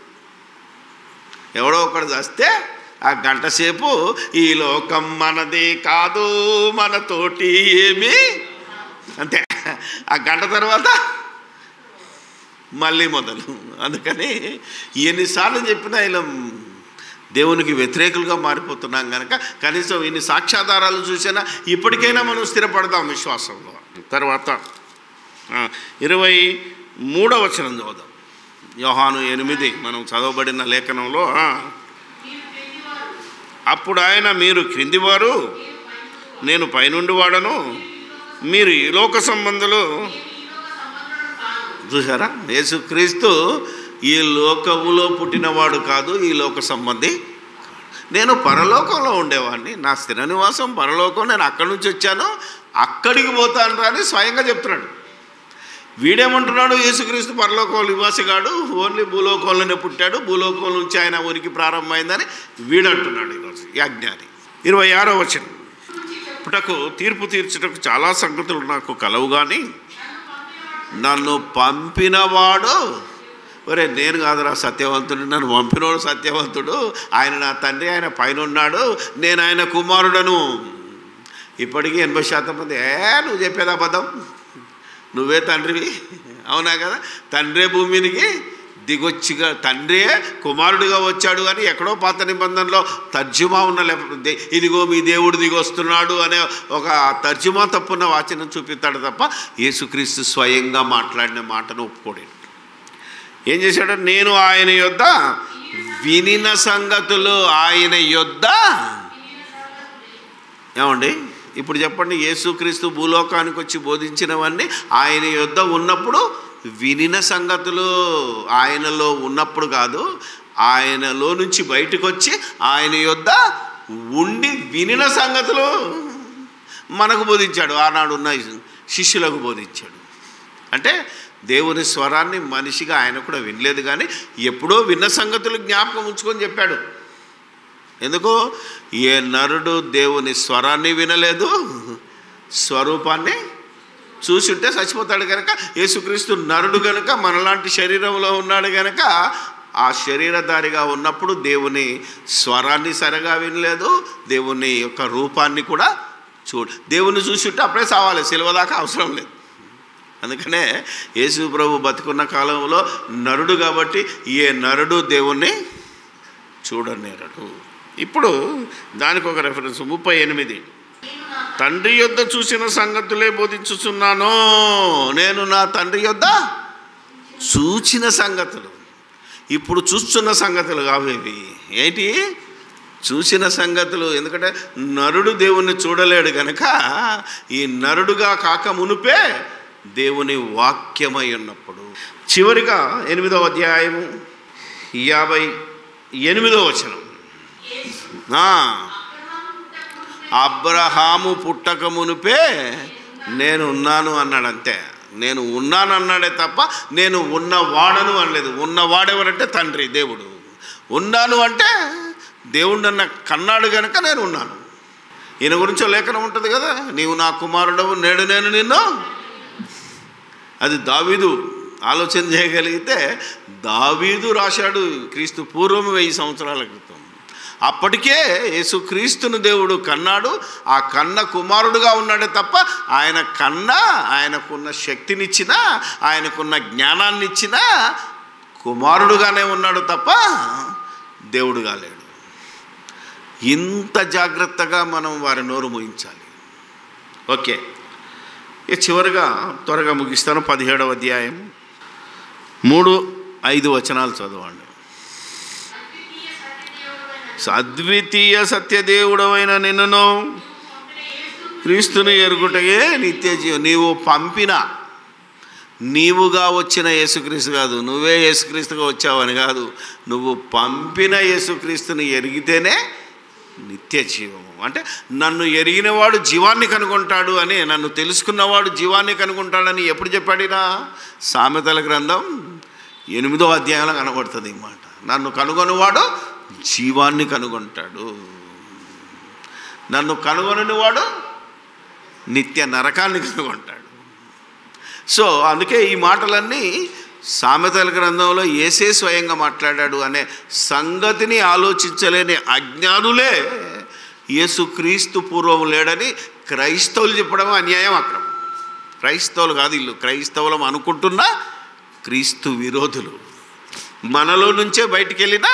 ఎవడో ఒకడు చస్తే ఆ గంట సేపు ఈ లోకం మనది కాదు మనతోటి ఏమి అంతే ఆ గంట తర్వాత మళ్ళీ మొదలు అందుకని ఎన్నిసార్లు చెప్పినా ఇలా దేవునికి వ్యతిరేకులుగా మారిపోతున్నాం కనుక కనీసం ఇన్ని సాక్ష్యాధారాలు చూసినా ఇప్పటికైనా మనం స్థిరపడదాం విశ్వాసంలో తర్వాత ఆ, ఇరవై మూడవ వచనం చదువుదాం యోహాను ఎనిమిది మనం చదవబడిన లేఖనంలో ఆ, మీరు ప్రతివారు అప్పుడు ఆయన మీరు క్రిందివారు నేను పైనుండి వాడను మీరు ఈ లోక సంబంధులు నేను ఈ లోక సంబంధుడు కాను చూసారా యేసుక్రీస్తు ఈ లోకములో పుట్టినవాడు కాదు ఈ లోక సంబంధి నేను పరలోకంలో ఉండేవాడిని నా స్థిర నివాసం పరలోకం నేను అక్కడి నుంచి వచ్చాను అక్కడికి పోతాను రా అని స్వయంగా చెప్తున్నాడు వీడేమంటున్నాడు యేసుక్రీస్తు పరలోకం నివాసిగాడు ఓన్లీ భూలోకంలోనే పుట్టాడు భూలోకం నుంచి ఆయన ఊరికి ప్రారంభమైందని వీడంటున్నాడు ఈరోజు ఈ అజ్ఞాని ఇరవై ఆరో వచ్చిన పుటకు తీర్పు తీర్చుటకు చాలా సంగతులు నాకు కలవు కానీ నన్ను పంపినవాడు ఒరే నేను కాదురా సత్యవంతుడు నన్ను పంపినవాడు సత్యవంతుడు ఆయన నా తండ్రి ఆయన పైన ఉన్నాడు నేను ఆయన కుమారుడను ఇప్పటికీ ఎనభై శాతం మంది ఏ నువ్వు చెప్పేది అబద్ధం నువ్వే తండ్రివి అవునా కదా తండ్రే భూమి మీదకి దిగొచ్చిగా తండ్రే కుమారుడిగా వచ్చాడు అని ఎక్కడో పాత నిబంధనలో తర్జుమా ఉన్న లేకపోతే ఇదిగో మీ దేవుడు దిగొస్తున్నాడు అనే ఒక తర్జుమా తప్పున్న వాచనం చూపిస్తాడు తప్ప యేసుక్రీస్తు స్వయంగా మాట్లాడిన మాటను ఒప్పుకోడు ఏం చేశాడు నేను ఆయన యొద్ద వినిన సంగతులు ఆయన యొద్ద ఏమండి ఇప్పుడు చెప్పండి యేసుక్రీస్తు భూలోకానికి వచ్చి బోధించినవన్నీ ఆయన యొద్ద ఉన్నప్పుడు వినిన సంగతులు ఆయనలో ఉన్నప్పుడు కాదు ఆయనలో నుంచి బయటకు వచ్చి ఆయన యొద్ద ఉండి వినిన సంగతులు మనకు బోధించాడు ఆనాడు ఉన్న శిష్యులకు బోధించాడు అంటే దేవుని స్వరాన్ని మనిషిగా ఆయన కూడా వినలేదు కానీ ఎప్పుడో విన్న సంగతులు జ్ఞాపకం ఉంచుకొని చెప్పాడు ఎందుకు ఏ నరుడు దేవుని స్వరాన్ని వినలేదు స్వరూపాన్ని చూసుంటే చచ్చిపోతాడు కనుక యేసుక్రీస్తు నరుడు కనుక మనలాంటి శరీరంలో ఉన్నాడు కనుక ఆ శరీరధారిగా ఉన్నప్పుడు దేవుని స్వరాన్ని సరిగా వినలేదు దేవుని యొక్క రూపాన్ని కూడా చూడు దేవుని చూసుంటే అప్పుడే సావాలి సిలువ దాకా అవసరం లేదు అందుకనే యేసు ప్రభు బతుకున్న కాలంలో నరుడు కాబట్టి ఏ నరుడు దేవుణ్ణి చూడనేరడు ఇప్పుడు దానికి ఒక రెఫరెన్స్ ముప్పై ఎనిమిది తండ్రి యొద్ద చూసిన సంగతులే బోధించుచున్నాను నేను నా తండ్రి యొద్ద చూచిన సంగతులు ఇప్పుడు చూస్తున్న సంగతులు కావేవి ఏంటి చూసిన సంగతులు ఎందుకంటే నరుడు దేవుణ్ణి చూడలేడు గనక ఈ నరుడుగా కాక మునుపే దేవుని వాక్యమై ఉన్నప్పుడు చివరిగా ఎనిమిదవ అధ్యాయము యాభై ఎనిమిదో వచనం ఆ, అబ్రహాము పుట్టక మునుపే నేను ఉన్నాను అన్నాడు అంతే నేను ఉన్నాను అన్నాడే తప్ప నేను ఉన్నవాడను అనలేదు ఉన్నవాడెవరంటే తండ్రి దేవుడు ఉన్నాను అంటే దేవుడు నన్న కన్నాడు గనక నేను ఉన్నాను ఈయన గురించో లేఖనం ఉంటుంది కదా నీవు నా కుమారుడవు నేడు నేను నిన్ను అది దావీదు ఆలోచన చేయగలిగితే దావీదు రాశాడు క్రీస్తు పూర్వం వెయ్యి సంవత్సరాల క్రితం అప్పటికే యేసుక్రీస్తును దేవుడు కన్నాడు ఆ కన్న కుమారుడుగా ఉన్నాడే తప్ప ఆయన కన్నా ఆయనకున్న శక్తినిచ్చినా ఆయనకున్న జ్ఞానాన్ని ఇచ్చినా కుమారుడుగానే ఉన్నాడు తప్ప దేవుడుగా లేడు ఇంత జాగ్రత్తగా మనం వారి నోరు ముయించాలి ఓకే ఇక చివరిగా త్వరగా ముగిస్తాను పదిహేడవ అధ్యాయం మూడు ఐదు వచనాలు చదవండి అద్వితీయ సత్యదేవుడమైన నిన్నును క్రీస్తుని ఎరుగుటయే నిత్య జీవం నీవు పంపిన నీవుగా వచ్చిన యేసుక్రీస్తు కాదు నువ్వే యేసుక్రీస్తుగా వచ్చావని కాదు నువ్వు పంపిన యేసుక్రీస్తుని ఎరిగితేనే నిత్య జీవము అంటే నన్ను ఎరిగినవాడు జీవాన్ని కనుగొంటాడు అని నన్ను తెలుసుకున్నవాడు జీవాన్ని కనుగొంటాడని ఎప్పుడు చెప్పాడినా సామెతల గ్రంథం ఎనిమిదో అధ్యాయంలో కనబడుతుంది ఈ మాట నన్ను కనుగొనివాడు జీవాన్ని కనుగొంటాడు నన్ను కనుగొనని వాడు నిత్య నరకాన్ని కనుగొంటాడు సో అందుకే ఈ మాటలన్నీ సామెతల గ్రంథంలో ఏసే స్వయంగా మాట్లాడాడు అనే సంగతిని ఆలోచించలేని అజ్ఞానులే యేసుక్రీస్తు పూర్వం లేడని క్రైస్తవులు చెప్పడం అన్యాయం అక్రమం క్రైస్తవులు కాదు ఇల్లు క్రైస్తవులం అనుకుంటున్న క్రీస్తు విరోధులు మనలో నుంచే బయటికి వెళ్ళిన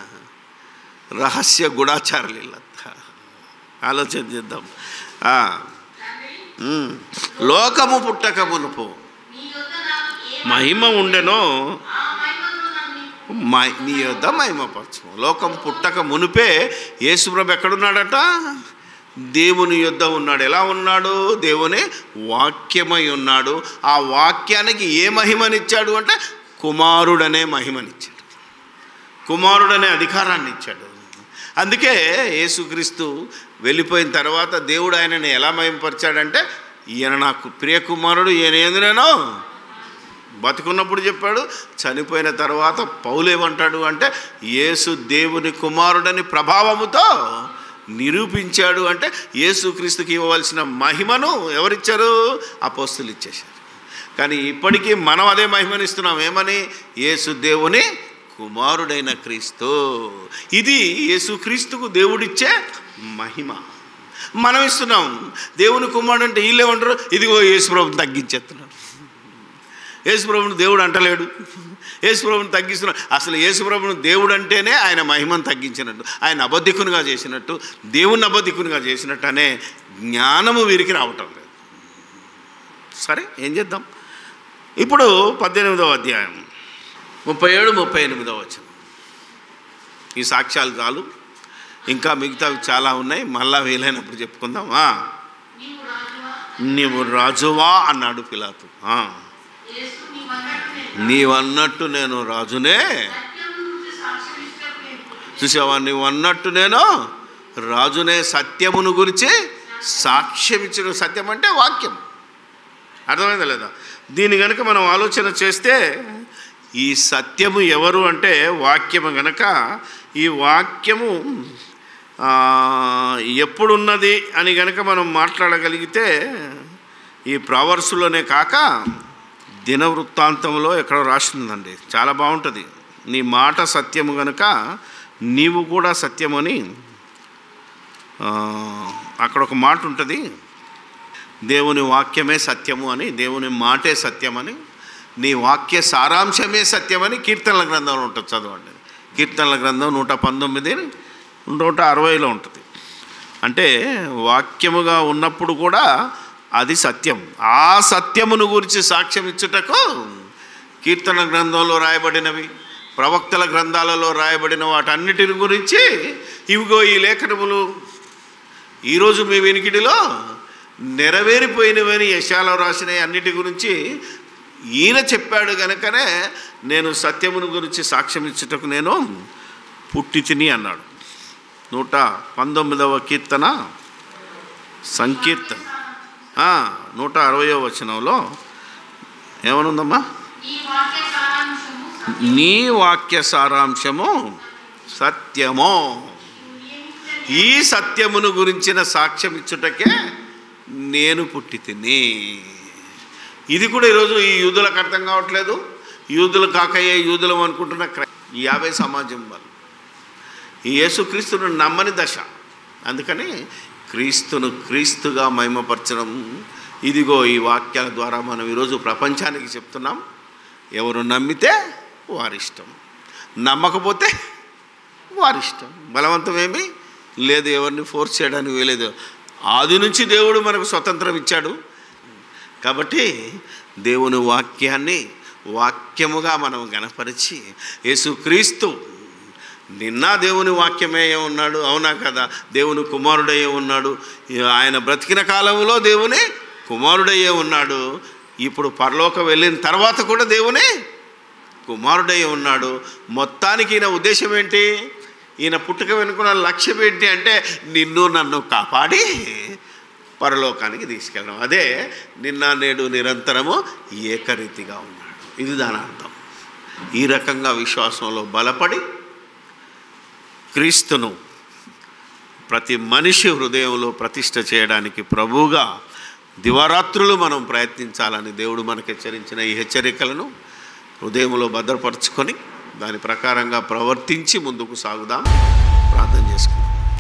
రహస్య గుడాచారులు వీళ్ళంతా ఆలోచన చేద్దాం ఆ, ఉమ్. లోకము పుట్టక మునుపు నీ యొద్ద నాకు ఏ మహిమ ఉండెనో ఆ మహిమను నన్ను మై నీ యొద్ద మహిమపరచము లోకం పుట్టక మునిపే యేసుప్రభు ఎక్కడున్నాడట దేవుని యొద్ద ఉన్నాడు ఎలా ఉన్నాడు దేవుని వాక్యమై ఉన్నాడు ఆ వాక్యానికి ఏ మహిమనిచ్చాడు అంటే కుమారుడనే మహిమనిచ్చాడు కుమారుడనే అధికారాన్ని ఇచ్చాడు అందుకే యేసుక్రీస్తు వెళ్ళిపోయిన తర్వాత దేవుడు ఆయనని ఎలా మహిమపరిచాడంటే ఈయన నాకు ప్రియ కుమారుడు ఈయన ఏందినేనో బతుకున్నప్పుడు చెప్పాడు చనిపోయిన తర్వాత పౌలు ఏమంటాడు అంటే యేసు దేవుని కుమారుడని ప్రభావముతో నిరూపించాడు అంటే యేసుక్రీస్తుకి ఇవ్వవలసిన మహిమను ఎవరిచ్చారు అపోస్తులు ఇచ్చేశారు కానీ ఇప్పటికీ మనం అదే మహిమనిస్తున్నాం ఏమని యేసు దేవుని కుమారుడైన క్రీస్తు ఇది యేసుక్రీస్తుకు దేవుడిచ్చే మహిమ మనం ఇస్తున్నాం దేవుని కుమారుడు అంటే వీళ్ళేమంటారు ఇదిగో యేసు ప్రభు తగ్గించేస్తున్నాడు యేసుప్రభుని దేవుడు అంటలేడు యేసుప్రభుని తగ్గిస్తున్నాడు అసలు యేసుప్రభుని దేవుడు అంటేనే ఆయన మహిమను తగ్గించినట్టు ఆయన అబద్ధికునిగా చేసినట్టు దేవుణ్ణి అబద్ధికునిగా చేసినట్టు అనే జ్ఞానము వీరికి రావటం లేదు సరే ఏం చేద్దాం ఇప్పుడు పద్దెనిమిదవ అధ్యాయం ముప్పై ఏడు ముప్పై ఎనిమిదవ వచ్చిన ఈ సాక్ష్యాలు చాలు ఇంకా మిగతావి చాలా ఉన్నాయి మళ్ళా వీలైనప్పుడు చెప్పుకుందాం ఆ, నీవు రాజువా నీవు రాజువా అన్నాడు పిలాతు ఆ, యేసు నీవన్నట్టు నేను నీవన్నట్టు నేను రాజునే సత్యం గురించి సాక్ష్యం ఇష్టం నేను చూసావా నీవు అన్నట్టు నేను రాజునే సత్యమును గురించి సాక్ష్యం ఇచ్చిన సత్యం అంటే వాక్యం అర్థమైందా లేదా దీని గనుక మనం ఆలోచన చేస్తే ఈ సత్యము ఎవరు అంటే వాక్యము గనక ఈ వాక్యము ఆ, ఎప్పుడున్నది అని గనక మనం మాట్లాడగలిగితే ఈ ప్రావర్సులోనే కాక దినవృత్తాంతంలో ఎక్కడో రాసిందండి చాలా బాగుంటుంది నీ మాట సత్యము గనుక నీవు కూడా సత్యమని ఆ, అక్కడ ఒక మాట ఉంటుంది దేవుని వాక్యమే సత్యము అని దేవుని మాటే సత్యమని నీ వాక్య సారాంశమే సత్యమని కీర్తనల గ్రంథంలో ఉంటుంది చదవండి కీర్తనల గ్రంథం నూట పంతొమ్మిది నూట అరవైలో ఉంటుంది అంటే వాక్యముగా ఉన్నప్పుడు కూడా అది సత్యం ఆ సత్యమును గురించి సాక్ష్యం ఇచ్చుటకు కీర్తన గ్రంథంలో రాయబడినవి ప్రవక్తల గ్రంథాలలో రాయబడిన వాటన్నిటిని గురించి ఇవిగో ఈ లేఖనములు ఈరోజు మీ వెనికిడిలో నెరవేరిపోయినవని యశాలో రాసిన అన్నిటి గురించి ఈయన చెప్పాడు గనుకనే నేను సత్యమును గురించి సాక్ష్యం ఇచ్చుటకు నేను పుట్టి తిని అన్నాడు నూట పంతొమ్మిదవ కీర్తన సంకీర్తన ఆ, నూట అరవయో వచనంలో ఏమనుందమ్మా ఈ వాక్య సారాంశము సత్యం. నీ వాక్య సారాంశము సత్యమో నియమించని ఈ సత్యమును గురించిన సాక్ష్యం ఇచ్చుటకే నేను పుట్టి తిని ఇది కూడా ఈరోజు ఈ యూదులకు అర్థం కావట్లేదు యూదులు కాకయ్యే యూదులం అనుకుంటున్న క్రై ఈ యాభై సమాజం వాళ్ళు ఈ యేసుక్రీస్తును నమ్మని దశ అందుకని క్రీస్తును క్రీస్తుగా మహిమపరచడం ఇదిగో ఈ వాక్యాల ద్వారా మనం ఈరోజు ప్రపంచానికి చెప్తున్నాం ఎవరు నమ్మితే వారిష్టం నమ్మకపోతే వారిష్టం బలవంతం ఏమి లేదు ఎవరిని ఫోర్స్ చేయడానికి వీలేదు ఆది నుంచి దేవుడు మనకు స్వతంత్రం ఇచ్చాడు కాబట్టి దేవుని వాక్యాన్ని వాక్యముగా మనం గణపరిచి యేసుక్రీస్తు నిన్న దేవుని వాక్యమే ఉన్నాడు అవునా కదా దేవుని కుమారుడయ్యే ఉన్నాడు ఆయన బ్రతికిన కాలంలో దేవుని కుమారుడయ్యే ఉన్నాడు ఇప్పుడు పరలోక వెళ్ళిన తర్వాత కూడా దేవుని కుమారుడయ్యే ఉన్నాడు మొత్తానికి ఈయన ఉద్దేశం ఏంటి ఈయన పుట్టుక వెనుకున్న లక్ష్యం ఏంటి అంటే నిన్ను నన్ను కాపాడి పరలోకానికి తీసుకెళ్ళడం అదే నిన్న నేడు నిరంతరము ఏకరీతిగా ఉన్నాడు ఇది దాని అర్థం ఈ రకంగా విశ్వాసంలో బలపడి క్రీస్తును ప్రతి మనిషి హృదయంలో ప్రతిష్ట చేయడానికి ప్రభువుగా దివారాత్రులు మనం ప్రయత్నించాలని దేవుడు మనకు హెచ్చరించిన ఈ హెచ్చరికలను హృదయంలో భద్రపరుచుకొని దాని ప్రకారంగా ప్రవర్తించి ముందుకు సాగుదాం ప్రార్థన చేసుకుందాం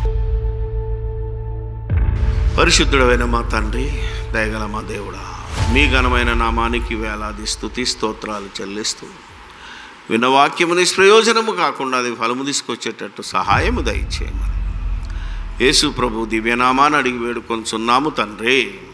పరిశుద్ధుడమైన మా తండ్రి దయగల మా దేవుడా మీ ఘనమైన నామానికి వేలాది స్థుతి స్తోత్రాలు చెల్లిస్తూ విన్న వాక్యము నిష్ప్రయోజనము కాకుండా అది ఫలము తీసుకొచ్చేటట్టు సహాయము దయచేయమని యేసు ప్రభు దివ్యనామాన్ని అడిగి వేడుకొంచున్నాము తండ్రి